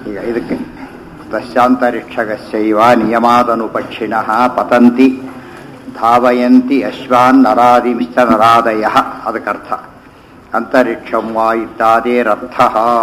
ಈಗ ಇದಕ್ಕೆ ತಸ್ಯಾಂತರಿಕ್ಷಗಸ್ಯೈವ ನಿಯಮಾದನುಪಕ್ಷಿಣಃ ಪತಂತಿ ಧಾವಯಂತಿ ಅಶ್ವಾನ್ ನರಾದಿಮಿಶ್ಚ ನರಾದಯ ಅದಕ್ಕರ್ಥ ಅಂತರಿಕ್ಷಂ ವಾ ಇತ್ಯಾದೇರರ್ಥ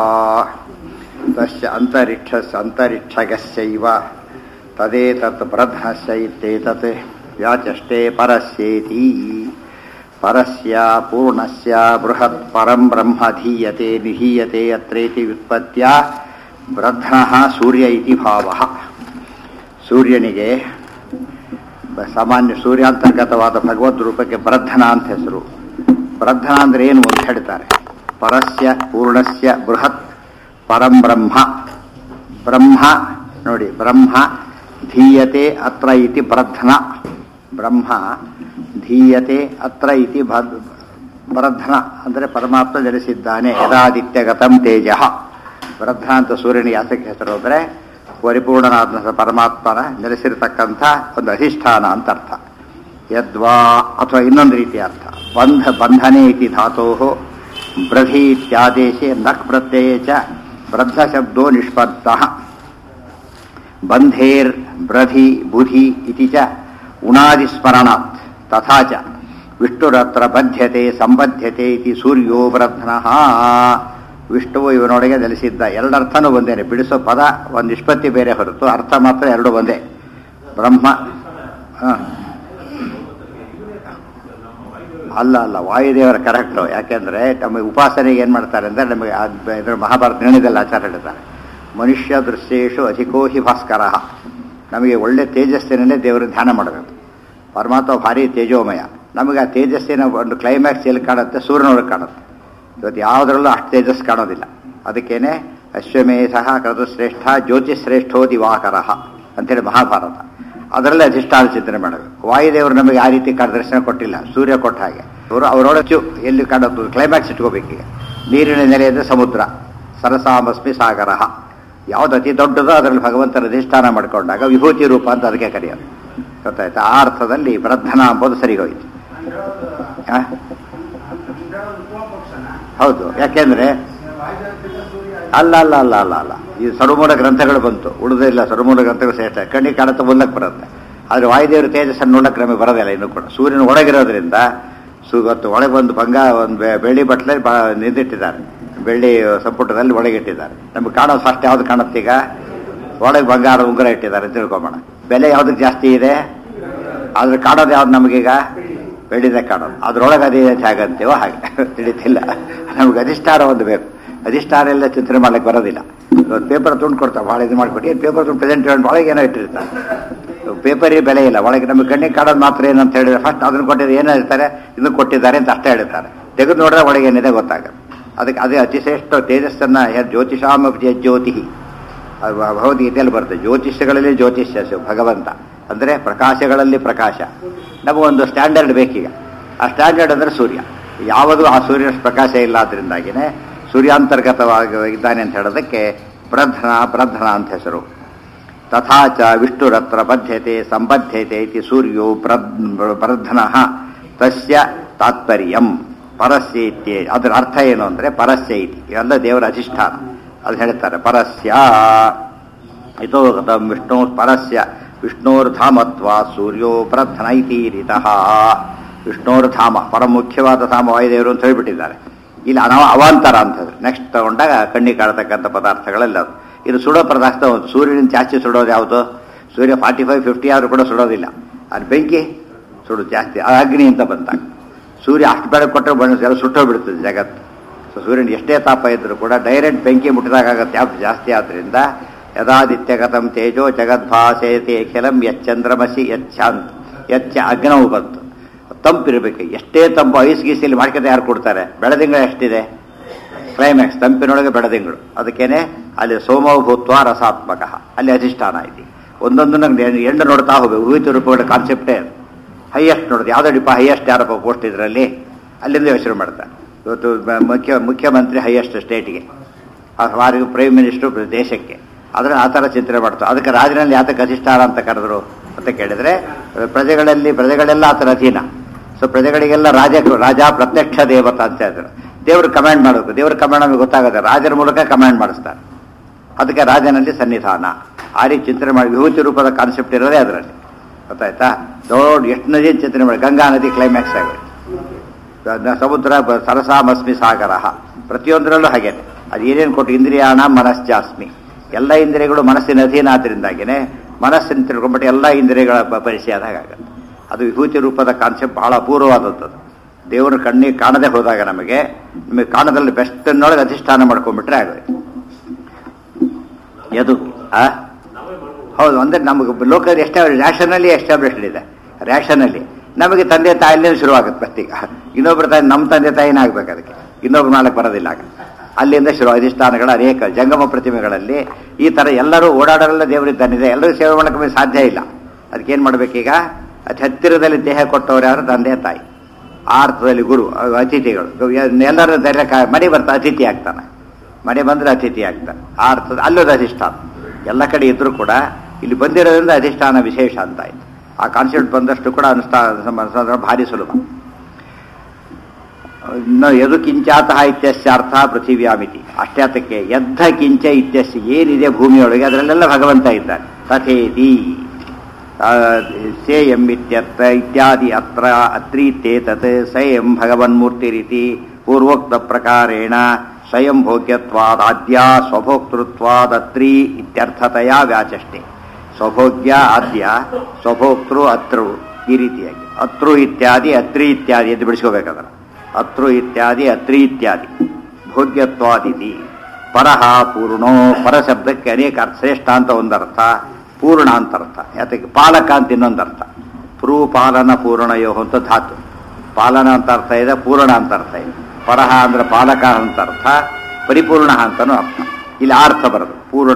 ತಸ್ಯ ಅಂತರಿಕ್ಷ ಅಂತರಿಕ್ಷಗಸ್ಯೈವ ತದೇತತ್ ಬ್ರಧ್ನಸ್ಯ ಇತ್ಯೇತತ್ ವ್ಯಾಚಷ್ಟೇ ಪರಸ್ಯೇತಿ ಪರಸ್ಯ ಪೂರ್ಣಸ್ಯ ಬೃಹತ್ ಪರಂ ಬ್ರಹ್ಮ ಧೀಯತೆ ನಿಧೀಯತೆ ಅತ್ರೇತಿ ವ್ಯುತ್ಪತ್ತ್ಯ ಬ್ರಧ್ನಃ ಸೂರ್ಯ ಇತಿ ಭಾವ ಸೂರ್ಯನಿಗೆ ಬ- ಸಾಮಾನ್ಯ ಸೂರ್ಯಾಂತರ್ಗತವಾದ ಭಗವದ್ ರೂಪಕ್ಕೆ ಬ್ರಧ್ನ ಅಂತ ಹೆಸರು ಬ್ರಧ್ನ ಅಂದ್ರೆ ಏನು ಅಂತ ಹೇಳ್ತಾರೆ ಪರಸ್ಯ ಪೂರ್ಣಸ್ಯ ಬೃಹತ್ ಪರಂ ಬ್ರಹ್ಮ ಬ್ರಹ್ಮ ನೋಡಿ ಬ್ರಹ್ಮ ಧೀಯತೆ ಅತ್ರ ಇತಿ ಬ್ರಧ್ನ ಬ್ರಹ್ಮ ಧೀಯತೆ ಅತ್ರ ಇತಿ ಭದ್- ಬ್ರಧ್ನ ಅಂದರೆ ಪರಮಾತ್ಮ ಜನಿಸಿದ್ದಾನೆ ಯದಾದಿತ್ಯಗತಂ ತೇಜ ಬ್ರಧ್ನ ಅಂತ ಸೂರ್ಯನಿಗೆ ಯಾತಕ್ಕೆ ಹೆಸರು ಅಂದರೆ ಪರಿಪೂರ್ಣನಾದ ಪರಮಾತ್ಮನ ನೆಲೆಸಿರತಕ್ಕಂಥ ಒಂದು ಅಧಿಷ್ಠಾನ ಅಂತ ಅರ್ಥ ಯದ್ವಾ ಅಥವಾ ಇನ್ನೊಂದು ರೀತಿಯ ಅರ್ಥ ಬಂಧ ಬಂಧನೆ ಇತಿ ಧಾತೋ ಬ್ರಧಿ ಇತ್ಯಾದೇಶೆ ನಕ್ ಪ್ರತ್ಯಯ ಚ ಬ್ರದ್ಧ ಶಬ್ದೋ ನಿಷ್ಪತ್ತ ಬಂಧೇರ್ ಬ್ರಧಿ ಬುಧಿ ಇತಿ ಚ ಉಣಾದಿಸ್ಮರಣಾತ್ ತಥಾ ಚ ವಿಷ್ಣುರತ್ರ ಬದ್ಧತೆ ಸಂಬದ್ಧತೆ ಇತಿ ಸೂರ್ಯೋ ಬ್ರಧ್ನಃ ವಿಷ್ಣುವು ಇವನೊಳಗೆ ನೆಲೆಸಿದ್ದ ಎರಡರ್ಥನೂ ಒಂದೇನೆ ಬಿಡಿಸೋ ಪದ ಒಂದು ನಿಷ್ಪತ್ತಿ ಬೇರೆ ಹೊರತು ಅರ್ಥ ಮಾತ್ರ ಎರಡು ಒಂದೇ ಬ್ರಹ್ಮ ಹ. ಅಲ್ಲ ಅಲ್ಲ ವಾಯುದೇವರ ಕರೆಕ್ಟು ಯಾಕೆಂದ್ರೆ ನಮಗೆ ಉಪಾಸನೆಗೆ ಏನು ಮಾಡ್ತಾರೆ ಅಂದರೆ ನಮಗೆ ಅದ್- ಇದ್ರ ಮಹಾಭಾರತ ನಿರ್ಣಯದಲ್ಲಿ ಆಚಾರ ಹೇಳ್ತಾರೆ ಮನುಷ್ಯ ದೃಶ್ಯೇಶು ಅಧಿಕೋ ಹಿ ಭಾಸ್ಕರ ನಮಗೆ ಒಳ್ಳೆ ತೇಜಸ್ಸಿನಲ್ಲೇ ದೇವರ ಧ್ಯಾನ ಮಾಡಬೇಕು ಪರಮಾತ್ಮ ಭಾರಿ ತೇಜೋಮಯ ನಮಗೆ ಆ ತೇಜಸ್ಸಿನ ಒಂದು ಕ್ಲೈಮ್ಯಾಕ್ಸ್ ಎಲ್ಲಿ ಕಾಣುತ್ತೆ ಸೂರ್ಯನೊಳಗೆ ಕಾಣುತ್ತೆ ಇವತ್ತು ಯಾವುದರಲ್ಲೂ ಅಷ್ಟು ತೇಜಸ್ ಕಾಣೋದಿಲ್ಲ ಅದಕ್ಕೇನೆ ಅಶ್ವಮೇಧ ಕ್ರತುಶ್ರೇಷ್ಠ ಜ್ಯೋತಿಶ್ರೇಷ್ಠೋ ದಿವಾಕರ ಅಂತೇಳಿ ಮಹಾಭಾರತ ಅದರಲ್ಲೇ ಅಧಿಷ್ಠಾನ ಚಿಂತನೆ ಮಾಡಬೇಕು ವಾಯುದೇವರು ನಮಗೆ ಆ ರೀತಿ ಕಾಣ ದರ್ಶನ ಕೊಟ್ಟಿಲ್ಲ ಸೂರ್ಯ ಕೊಟ್ಟ ಹಾಗೆ ಅವರು ಅವರೊಳಗೆ ಎಲ್ಲಿ ಕಾಣೋದು ಕ್ಲೈಮ್ಯಾಕ್ಸ್ ಇಟ್ಕೋಬೇಕೀಗ ನೀರಿನ ನೆಲೆ ಅಂದರೆ ಸಮುದ್ರ ಸರಸಾಮಸ್ಮಿ ಸಾಗರ ಯಾವ್ದು ಅತಿ ದೊಡ್ಡದೋ ಅದರಲ್ಲಿ ಭಗವಂತನ ಅಧಿಷ್ಠಾನ ಮಾಡಿಕೊಂಡಾಗ ವಿಭೂತಿ ರೂಪ ಅಂತ ಅದಕ್ಕೆ ಕರೆಯೋದು ಗೊತ್ತಾಯ್ತಾ ಆ ಅರ್ಥದಲ್ಲಿ ಬ್ರಧನ ಅಂಬೋದು ಸರಿಗೋಯ್ತು ಆ? ಹೌದು ಯಾಕೆಂದ್ರೆ ಅಲ್ಲ ಅಲ್ಲ ಅಲ್ಲ ಅಲ್ಲ ಅಲ್ಲ ಈ ಸರ್ವಮೂಲ ಗ್ರಂಥಗಳು ಬಂತು ಉಳಿದಿಲ್ಲ ಸರ್ವಮೂಲ ಗ್ರಂಥಗಳು ಶ್ರೇಷ್ಠ ಕಣ್ಣಿಗೆ ಕಾಣುತ್ತೆ ಮುಂದಕ್ಕೆ ಬರುತ್ತೆ ಆದರೆ ವಾಯುದೇವರ ತೇಜಸ್ಸನ್ನು ನೋಡಕ್ಕೆ ನಮಗೆ ಬರೋದಿಲ್ಲ ಇನ್ನೂ ಕೂಡ ಸೂರ್ಯನ ಒಳಗಿರೋದ್ರಿಂದ ಸು ಇವತ್ತು ಒಳಗೆ ಒಂದು ಬಂಗ ಒಂದು ಬೆ- ಬೆಳ್ಳಿ ಬಟ್ಲೆ ಬ ನಿಂದಿಟ್ಟಿದ್ದಾರೆ ಬೆಳ್ಳಿ ಸಂಪುಟದಲ್ಲಿ ಒಳಗಿಟ್ಟಿದ್ದಾರೆ ನಮಗೆ ಕಾಣೋದು ಫಸ್ಟ್ ಯಾವ್ದು ಕಾಣುತ್ತೆ ಈಗ ಒಳಗೆ ಬಂಗಾರ ಉಂಗುರ ಇಟ್ಟಿದ್ದಾರೆ ಅಂತ ತಿಳ್ಕೊಂಬೋಣ ಬೆಲೆ ಯಾವ್ದಕ್ಕೆ ಜಾಸ್ತಿ ಇದೆ ಆದ್ರೆ ಕಾಣೋದು ಯಾವ್ದು ನಮಗೀಗ ಬೆಳ್ಳಿದೆ ಕಾಣೋದು ಅದ್ರೊಳಗೆ ಅದೇ ಹೇಗಂತೀವೋ ಹಾಗೆ ತಿಳಿತಿಲ್ಲ ನಮ್ಗೆ ಅಧಿಷ್ಠಾನ ಒಂದು ಬೇಕು ಅಧಿಷ್ಠಾನ ಎಲ್ಲ ಚಿಂತನೆ ಮಾಡ್ಲಿಕ್ಕೆ ಬರೋದಿಲ್ಲ ಇವತ್ತು ಪೇಪರ್ ತುಂಡು ಕೊಡ್ತಾವೆ ಭಾಳ ಇದು ಮಾಡಿಕೊಟ್ಟು ಏನು ಪೇಪರ್ ತುಂಡು ಪ್ರೆಸೆಂಟ್ ಒಳಗೆ ಏನೋ ಇಟ್ಟಿರ್ತಾರೆ ಪೇಪರಿಗೆ ಬೆಲೆ ಇಲ್ಲ ಒಳಗೆ ನಮಗೆ ಕಣ್ಣಿಗೆ ಕಾಣೋದು ಮಾತ್ರ ಏನಂತ ಹೇಳಿದ್ರೆ ಫಸ್ಟ್ ಅದನ್ನು ಕೊಟ್ಟಿದ್ರೆ ಏನೋ ಹೇಳ್ತಾರೆ ಇದನ್ನು ಕೊಟ್ಟಿದ್ದಾರೆ ಅಂತ ಅಷ್ಟೇ ಹೇಳ್ತಾರೆ ತೆಗೆದು ನೋಡಿದ್ರೆ ಒಳಗೆ ಏನಿದೆ ಗೊತ್ತಾಗುತ್ತೆ ಅದಕ್ಕೆ ಅದೇ ಅತಿಶ್ರೇಷ್ಠ ತೇಜಸ್ಸನ್ನ ಯ- ಜ್ಯೋತಿಷಾಮ ಜ್ಯೋತಿ ಅದು ಭಗವದ್ಗೀತೆಯಲ್ಲಿ ಬರುತ್ತೆ ಜ್ಯೋತಿಷ್ಯಗಳಲ್ಲಿ ಜ್ಯೋತಿಷ್ಯ ಸ- ಭಗವಂತ ಅಂದರೆ ಪ್ರಕಾಶಗಳಲ್ಲಿ ಪ್ರಕಾಶ ನಮಗೊಂದು ಸ್ಟ್ಯಾಂಡರ್ಡ್ ಬೇಕೀಗ ಆ ಸ್ಟ್ಯಾಂಡರ್ಡ್ ಅಂದರೆ ಸೂರ್ಯ ಯಾವುದು ಆ ಸೂರ್ಯನ ಪ್ರಕಾಶ ಇಲ್ಲ ಆದ್ರಿಂದಾಗಿನೇ ಸೂರ್ಯಾಂತರ್ಗತವಾಗಿ ಇದ್ದಾನೆ ಅಂತ ಹೇಳೋದಕ್ಕೆ ಬ್ರಧ್ನ ಬ್ರಧ್ನ ಅಂತ ಹೆಸರು ತಥಾ ಚ ವಿಷ್ಣುರತ್ರ ಬದ್ಧತೆ ಸಂಬದ್ಧತೆ ಇತಿ ಸೂರ್ಯೋ ಬ್ರಧ್ನ ತಸ್ಯ ತಾತ್ಪರ್ಯಂ ಪರಸ್ಯ ಇತ್ಯೇ ಅದರ ಅರ್ಥ ಏನು ಅಂದರೆ ಪರಸ್ಯ ಇತಿ ಇವೆಲ್ಲ ದೇವರ ಅಧಿಷ್ಠಾನ ಅದು ಹೇಳ್ತಾರೆ ಪರಸ್ಯ ಇತೋ ಗತಂ ವಿಷ್ಣು ಪರಸ್ಯ ವಿಷ್ಣೋರ್ಧಾಮತ್ವ ಸೂರ್ಯೋ ಬ್ರಧ್ನ ಇತಿ ರೀತಃ ವಿಷ್ಣೋರ್ಧಾಮ ಪರ ಮುಖ್ಯವಾದ ಧಾಮ ವಾಯುದೇವರು ಅಂತ ಹೇಳಿಬಿಟ್ಟಿದ್ದಾರೆ ಇಲ್ಲಿ ಅನವ ಅವಾಂತರ ಅಂತಂದ್ರೆ ನೆಕ್ಸ್ಟ್ ತಗೊಂಡಾಗ ಕಣ್ಣಿಗೆ ಕಾಣತಕ್ಕಂಥ ಪದಾರ್ಥಗಳೆಲ್ಲ ಅದು ಇದು ಸುಡೋ ಪದಾರ್ಥ ಒಂದು ಸೂರ್ಯನಿಂದ ಜಾಸ್ತಿ ಸುಡೋದು ಯಾವುದು ಸೂರ್ಯ ಫಾರ್ಟಿ ಫೈವ್ ಫಿಫ್ಟಿ ಆದರೂ ಕೂಡ ಸುಡೋದಿಲ್ಲ ಅದು ಬೆಂಕಿ ಸುಡೋದು ಜಾಸ್ತಿ ಆ ಅಗ್ನಿ ಅಂತ ಬಂದಾಗ ಸೂರ್ಯ ಅಷ್ಟು ಬೆಳಕು ಕೊಟ್ಟರೆ ಬಣ್ಣ ಎಲ್ಲ ಸುಟ್ಟೋಗ್ಬಿಡ್ತದೆ ಜಗತ್ತು ಸೊ ಸೂರ್ಯನ ಎಷ್ಟೇ ತಾಪ ಇದ್ರೂ ಕೂಡ ಡೈರೆಕ್ಟ್ ಬೆಂಕಿ ಮುಟ್ಟಿದಾಗತ್ತೆ ಯಾವ್ದು ಜಾಸ್ತಿ ಆದ್ದರಿಂದ ಯದಾದಿತ್ಯಗತಂ ತೇಜೋ ಜಗದ್ಭಾಸೇತೆ ಅಖಿಲಂ ಯಚ್ಚಂದ್ರಮಸಿ ಯಚ್ಚಾಂತ್ ಯಚ್ಚ ಅಗ್ನವು ಬಂತು ತಂಪಿರಬೇಕು ಎಷ್ಟೇ ತಂಪು ಐಸ್ ಗೀಸಿಲಿ ಮಾಡ್ಕೊಂಡು ಯಾರು ಕೊಡ್ತಾರೆ ಬೆಳದಿಂಗಳ ಎಷ್ಟಿದೆ ಕ್ಲೈಮ್ಯಾಕ್ಸ್ ತಂಪಿನೊಳಗೆ ಬೆಳದಿಂಗಳು ಅದಕ್ಕೇನೆ ಅಲ್ಲಿ ಸೋಮವು ಭೂತ್ವ ರಸಾತ್ಮಕ ಅಲ್ಲಿ ಅಧಿಷ್ಠಾನ ಐತಿ ಒಂದೊಂದನ್ನು ಎಂಡು ನೋಡ್ತಾ ಹೋಗ್ಬೇಕು ವಿವಿಧ ರೂಪಗಳ ಕಾನ್ಸೆಪ್ಟೇ ಅದು ಹೈಯೆಸ್ಟ್ ನೋಡೋದು ಯಾವುದೋ ಡಿಪ ಹೈಯೆಸ್ಟ್ ಯಾರಪ್ಪ ಪೋಸ್ಟ್ ಇದರಲ್ಲಿ ಅಲ್ಲಿಂದ ಯೋಚನೆ ಮಾಡ್ತಾರೆ ಇವತ್ತು ಬ- ಮುಖ್ಯ ಮುಖ್ಯಮಂತ್ರಿ ಹೈಯೆಸ್ಟ್ ಸ್ಟೇಟ್ಗೆ ವಾರಿಗೆ ಪ್ರೈಮ್ ಮಿನಿಸ್ಟರ್ ದೇಶಕ್ಕೆ ಆದರೆ ಆ ಥರ ಚಿಂತನೆ ಮಾಡ್ತಾರೆ ಅದಕ್ಕೆ ರಾಜನಲ್ಲಿ ಯಾತಕ್ಕೆ ಅಧಿಷ್ಠಾನ ಅಂತ ಕರೆದ್ರು ಅಂತ ಕೇಳಿದ್ರೆ ಪ್ರಜೆಗಳಲ್ಲಿ ಪ್ರಜೆಗಳೆಲ್ಲ ಆತನ ಅಧೀನ ಸೊ ಪ್ರಜೆಗಳಿಗೆಲ್ಲ ರಾಜ ರಾಜ ಪ್ರತ್ಯಕ್ಷ ದೇವತ ಅಂತ ಹೇಳಿದ್ರು ದೇವ್ರು ಕಮಾಂಡ್ ಮಾಡಬೇಕು ದೇವ್ರ ಕಮಾಂಡ್ ನಮಗೆ ಗೊತ್ತಾಗುತ್ತೆ ರಾಜರ ಮೂಲಕ ಕಮಾಂಡ್ ಮಾಡಿಸ್ತಾರೆ ಅದಕ್ಕೆ ರಾಜನಲ್ಲಿ ಸನ್ನಿಧಾನ ಆ ರೀತಿ ಚಿಂತನೆ ಮಾಡಿ ವಿಭೂತಿ ರೂಪದ ಕಾನ್ಸೆಪ್ಟ್ ಇರೋದೇ ಅದರಲ್ಲಿ ಗೊತ್ತಾಯ್ತಾ ದೊಡ್ಡ ಎಷ್ಟು ನದಿ ಚಿಂತನೆ ಮಾಡಿ ಗಂಗಾ ನದಿ ಕ್ಲೈಮ್ಯಾಕ್ಸ್ ಆಗೋಯ್ತು ನ- ಸಮುದ್ರ ಬ- ಸರಸಾಮಸ್ಮಿ ಸಾಗರ ಪ್ರತಿಯೊಂದರಲ್ಲೂ ಹಾಗೇನೆ ಅದು ಏನೇನು ಕೊಟ್ಟು ಇಂದ್ರಿಯಾಣ ಮನಶ್ಚಾಸ್ಮಿ ಎಲ್ಲ ಇಂದ್ರಿಯಗಳು ಮನಸ್ಸಿನ ಅಧೀನ ಆದ್ರಿಂದಾಗಿನೇ ಮನಸ್ಸಿನ ತಿಳ್ಕೊಂಡ್ಬಿಟ್ಟು ಎಲ್ಲ ಇಂದ್ರಿಯಗಳ ಪ- ಪರಿಚಯ ಆದಾಗ ಆಗುತ್ತೆ ಅದು ವಿಭೂತಿ ರೂಪದ ಕಾನ್ಸೆಪ್ಟ್ ಬಹಳ ಅಪೂರ್ವವಾದದ್ದು ದೇವರ ಕಣ್ಣಿಗೆ ಕಾಣದೆ ಹೋದಾಗ ನಮಗೆ ನಿಮಗೆ ಕಾಣದಲ್ಲಿ ಬೆಸ್ಟನ್ನೊಳಗೆ ಅಧಿಷ್ಠಾನ ಮಾಡ್ಕೊಂಡ್ಬಿಟ್ರೆ ಆಗೋಯ್ತು ಎದು ಆ ಹೌದು ಅಂದ್ರೆ ನಮಗೆ ಲೋಕಲ್ ಎಷ್ಟ ರ್ಯಾಷನಲ್ಲಿ ಎಸ್ಟಾಬ್ಲಿಷ್ಡ್ ಇದೆ ರ್ಯಾಷನಲ್ಲಿ ನಮಗೆ ತಂದೆ ತಾಯಿಲಿಂದ ಶುರುವಾಗುತ್ತೆ ಪ್ರತ್ಯೇಕ ಇನ್ನೊಬ್ಬರ ತಾಯಿ ನಮ್ಮ ತಂದೆ ತಾಯಿನೇ ಆಗ್ಬೇಕು ಅದಕ್ಕೆ ಇನ್ನೊಬ್ರು ಮಾಡಕ್ಕೆ ಬರೋದಿಲ್ಲ ಆಗ ಅಲ್ಲಿಂದ ಶುರು ಅಧಿಷ್ಠಾನಗಳ ಅನೇಕ ಜಂಗಮ ಪ್ರತಿಮೆಗಳಲ್ಲಿ ಈ ತರ ಎಲ್ಲರೂ ಓಡಾಡೋರೆಲ್ಲ ದೇವರಿದ್ದಾನಿದೆ ಎಲ್ಲರೂ ಸೇವೆ ಮಾಡಕ್ಕೆ ಸಾಧ್ಯ ಇಲ್ಲ ಅದಕ್ಕೇನು ಮಾಡ್ಬೇಕೀಗ ಅತಿ ಹತ್ತಿರದಲ್ಲಿ ದೇಹ ಕೊಟ್ಟವ್ರು ಯಾರು ತಂದೆ ತಾಯಿ ಆ ಅರ್ಥದಲ್ಲಿ ಗುರು ಅಹ್ ಅತಿಥಿಗಳು ಎಲ್ಲರೂ ಧೈರ್ಯ ಕಾ- ಮನೆ ಬರ್ತಾ ಅತಿಥಿ ಆಗ್ತಾನೆ ಮನೆ ಬಂದ್ರೆ ಅತಿಥಿ ಆಗ್ತಾನೆ ಆ ಅರ್ಥದ ಅಲ್ಲದ ಅಧಿಷ್ಠಾನ ಎಲ್ಲ ಕಡೆ ಇದ್ರೂ ಕೂಡ ಇಲ್ಲಿ ಬಂದಿರೋದ್ರಿಂದ ಅಧಿಷ್ಠಾನ ವಿಶೇಷ ಅಂತ ಆಯ್ತು ಆ ಕಾನ್ಸೆಪ್ಟ್ ಬಂದಷ್ಟು ಕೂಡ ಅನುಷ್ಠಾನ ಸಂಬಂಧ ಭಾರಿ ಸುಲಭ ಇನ್ನು ಯದು ಕಿಂಚಾತಃ ಇತ್ಯಸ್ಯ ಅರ್ಥ ಪೃಥಿವ್ಯಾಮಿತಿ ಅಷ್ಟಾತಕ್ಕೆ ಯದ್ಧ ಕಿಂಚ ಇತ್ಯಸ್ಯ ಏನಿದೆ ಭೂಮಿಯೊಳಗೆ ಅದರಲ್ಲೆಲ್ಲ ಭಗವಂತ ಇದ್ದಾನೆ ತಥೇತಿ ಆ, ಸೇಯಂ ಇತ್ಯತ್ರ ಇತ್ಯಾದಿ ಅತ್ರ ಅತ್ರೀತ್ಯೇತತ್ ಸ್ವಯಂ ಭಗವನ್ಮೂರ್ತಿರಿತಿ ಪೂರ್ವೋಕ್ತ ಪ್ರಕಾರೇಣ ಸ್ವಯಂ ಭೋಗ್ಯತ್ವಾದಾದ್ಯ ಸ್ವಭೋಕ್ತೃತ್ವಾದತ್ರಿ ಇತ್ಯರ್ಥತೆಯ ವ್ಯಾಚಷ್ಟೆ ಸ್ವಭೋಗ್ಯ ಆದ್ಯ ಸ್ವಭೋಕ್ತೃ ಅತೃ ಈ ರೀತಿಯಾಗಿ ಅತೃ ಇತ್ಯಾದಿ ಅತ್ರಿ ಇತ್ಯಾದಿ ಎಂದು ಬಿಡಿಸ್ಕೋಬೇಕಾದ್ರೆ ಅತೃ ಇತ್ಯಾದಿ ಅತ್ರಿ ಇತ್ಯಾದಿ ಭೋಗ್ಯತ್ವಾದಿತಿ ಪರಹ ಪೂರ್ಣೋ ಪರ ಶಬ್ದಕ್ಕೆ ಅನೇಕ ಅರ್ಥ ಶ್ರೇಷ್ಠ ಅಂತ ಒಂದರ್ಥ ಪೂರ್ಣ ಅಂತ ಅರ್ಥ ಯಾತಕ್ಕೆ ಪಾಲಕ ಅಂತ ಇನ್ನೊಂದರ್ಥ ಪೃ ಪಾಲನ ಪೂರ್ಣಯೋ ಅಂತ ಧಾತು ಪಾಲನ ಅಂತ ಅರ್ಥ ಇದೆ ಪೂರ್ಣ ಅಂತ ಅರ್ಥ ಇದೆ ಪರಹ ಅಂದ್ರೆ ಪಾಲಕ ಅಂತ ಅರ್ಥ ಪರಿಪೂರ್ಣ ಅಂತನೂ ಅರ್ಥ ಇಲ್ಲಿ ಆ ಅರ್ಥ ಬರೋದು ಪೂರ್ಣ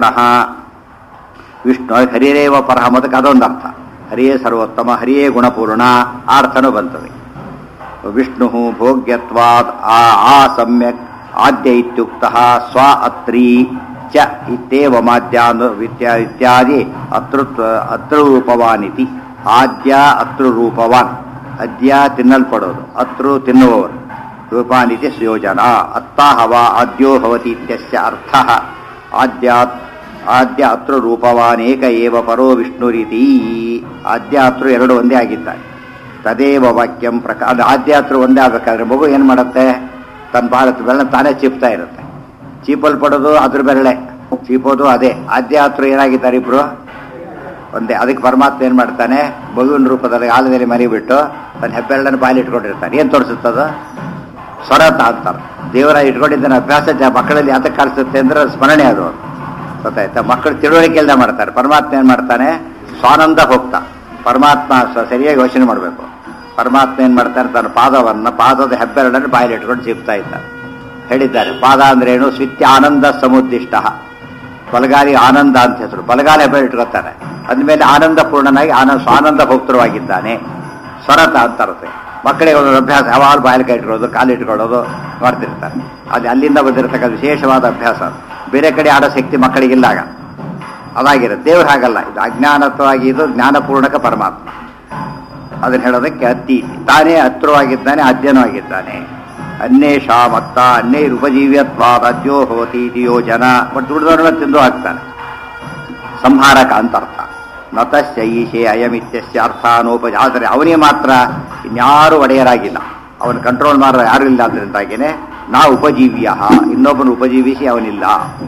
ವಿಷ್ಣು ಹರಿರೇವ ಪರಹ ಮೊದಕ್ಕೆ ಅದೊಂದು ಅರ್ಥ ಹರಿಯೇ ಸರ್ವೋತ್ತಮ ಹರಿಯೇ ಗುಣಪೂರ್ಣ ಆ ಅರ್ಥನೂ ಬಂತದೆ ವಿಷ್ಣು ಭೋಗ್ಯತ್ವಾದ್ ಆ ಆ ಸಮ್ಯಕ್ ಆದ್ಯ ಇತ್ಯುಕ್ತ ಸ್ವ ಅತ್ರಿ ಚ ಇತ್ಯೇವಮಾದ್ಯಾನು ವಿದ್ಯಾ ಇತ್ಯಾದಿ ಅತೃತ್ವ ಅತೃರೂಪವಾನಿತಿ ಆದ್ಯ ಅತೃರೂಪವಾನ್ ಅದ್ಯ ತಿನ್ನಲ್ಪಡೋದು ಅತೃ ತಿನ್ನುವವರು ರೂಪಾನಿತಿ ಸುಯೋಜನ ಅತ್ತಾಹವ ಆದ್ಯೋ ಭವತಿ ಇತ್ಯಸ್ಯ ಅರ್ಥಃ ಆದ್ಯಾತ್ ಆದ್ಯ ಅತೃ ರೂಪವಾನೇಕ ಏವ ಪರೋ ವಿಷ್ಣುರಿತಿ ಆದ್ಯ ಅತೃ ಎರಡು ಒಂದೇ ಆಗಿದ್ದಾರೆ ತದೇವ ವಾಕ್ಯಂ ಪ್ರಕಾರ ಅದು ಆದ್ಯಾತೃ ಒಂದೇ ಆಗಬೇಕಾದ್ರೆ ಮಗು ಏನು ಮಾಡುತ್ತೆ ತನ್ನ ಭಾರತ ಬೆರಳ ತಾನೇ ಚೀಪ್ತಾ ಇರುತ್ತೆ ಚೀಪಲ್ಪಡೋದು ಅದ್ರ ಬೆರಳೆ ಚೀಪೋದು ಅದೇ ಆದ್ಯಾತೃ ಏನಾಗಿದ್ದಾರೆ ಇಬ್ರು ಒಂದೇ ಅದಕ್ಕೆ ಪರಮಾತ್ಮ ಏನ್ ಮಾಡ್ತಾನೆ ಮಗುವಿನ ರೂಪದಲ್ಲಿ ಆಲದಲ್ಲಿ ಮರಿಬಿಟ್ಟು ತನ್ನ ಹೆಬ್ಬೆರಳನ್ನು ಬಾಯಲ್ಲಿ ಇಟ್ಕೊಂಡಿರ್ತಾನೆ ಏನ್ ತೋರಿಸುತ್ತದು ಸ್ವರತ ಅಂತಾರೆ ದೇವರ ಇಟ್ಕೊಂಡಿದ್ದಾನೆ ಅಭ್ಯಾಸ ಜ ಮಕ್ಕಳಲ್ಲಿ ಯಾತಕ್ಕೆ ಕಾಣಿಸುತ್ತೆ ಅಂದ್ರೆ ಅದು ಸ್ಮರಣೆ ಅದು ಗೊತ್ತಾಯ್ತಾ ಮಕ್ಕಳು ತಿಳುವಳಿಕೆ ಇಲ್ಲದೆ ಮಾಡ್ತಾರೆ ಪರಮಾತ್ಮ ಏನ್ ಮಾಡ್ತಾನೆ ಸ್ವಾನಂದ ಹೋಗ್ತಾ ಪರಮಾತ್ಮ ಸ- ಸರಿಯಾಗಿ ಯೋಚನೆ ಮಾಡಬೇಕು ಪರಮಾತ್ಮ ಏನ್ ಮಾಡ್ತಾನೆ ತನ್ನ ಪಾದವನ್ನ ಪಾದದ ಹೆಬ್ಬೆರಳನ್ನು ಬಾಯಲ್ಲಿ ಇಟ್ಕೊಂಡು ಚೀಪ್ತಾ ಇದ್ದಾನೆ ಹೇಳಿದ್ದಾರೆ ಪಾದ ಅಂದ್ರೆ ಏನು ಸ್ವಿತ್ಯ ಆನಂದ ಸಮುದ್ದಿಷ್ಟ ಬಲಗಾಲಿ ಆನಂದ ಅಂತ ಹೆಸರು ಬಲಗಾಲಿ ಹೆಬ್ಬೆರಳು ಇಟ್ಕೊತಾನೆ ಅಂದಮೇಲೆ ಆನಂದ ಪೂರ್ಣನಾಗಿ ಆನಂದ ಸ್ವಾನಂದ ಭೋಕ್ತೃವಾಗಿದ್ದಾನೆ ಸ್ವರತ ಅಂತ ಇರುತ್ತೆ ಮಕ್ಕಳಿಗೆ ಒಂದು ಅಭ್ಯಾಸ ಯಾವಾಗ ಬಾಯಲ್ಲಿ ಕೈ ಇಟ್ಕೊಳ್ಳೋದು ಕಾಲು ಇಟ್ಕೊಳ್ಳೋದು ಮಾಡ್ತಿರ್ತಾರೆ ಅದು ಅಲ್ಲಿಂದ ಬಂದಿರತಕ್ಕ ವಿಶೇಷವಾದ ಅಭ್ಯಾಸ ಅದು. ಬೇರೆ ಕಡೆ ಆಡೋ ಶಕ್ತಿ ಮಕ್ಕಳಿಗಿಲ್ಲ ಆಗ ಅದಾಗಿರುತ್ತೆ ದೇವ್ರು ಹಾಗಲ್ಲ ಇದು ಅಜ್ಞಾನತ್ವವಾಗಿ ಇದು ಜ್ಞಾನಪೂರ್ಣಕ ಪರಮಾತ್ಮ ಅದನ್ನ ಹೇಳೋದಕ್ಕೆ ಅತ್ತಿ ತಾನೇ ಹತ್ರವಾಗಿದ್ದಾನೆ ಅದ್ಯನೂ ಆಗಿದ್ದಾನೆ ಅನ್ಯೇಷಾ ಮತ್ತ ಅನ್ಯೈರುಪಜೀವ್ಯತ್ವಾದ ಅದ್ಯೋ ಭವತಿ ಇದು ಯೋಜನ ಬಟ್ ದುಡಿದವ್ರನ್ನ ತಿಂದು ಹಾಕ್ತಾನೆ ಸಂಹಾರಕ ಅಂತ ಅರ್ಥ ನತಸ್ಯ ಈಶೆ ಅಯಮಿತ್ಯಸ್ಯ ಅರ್ಥಾನೋಪಜ ಆದರೆ ಅವನಿಗೆ ಮಾತ್ರ ಇನ್ಯಾರು ಒಡೆಯರಾಗಿಲ್ಲ ಅವನ ಕಂಟ್ರೋಲ್ ಮಾಡೋ ಯಾರು ಇಲ್ಲ ಅದರಿಂದಾಗಿನೇ ನಾ ಉಪಜೀವ್ಯ ಇನ್ನೊಬ್ಬನು ಉಪಜೀವಿಸಿ ಅವನಿಲ್ಲ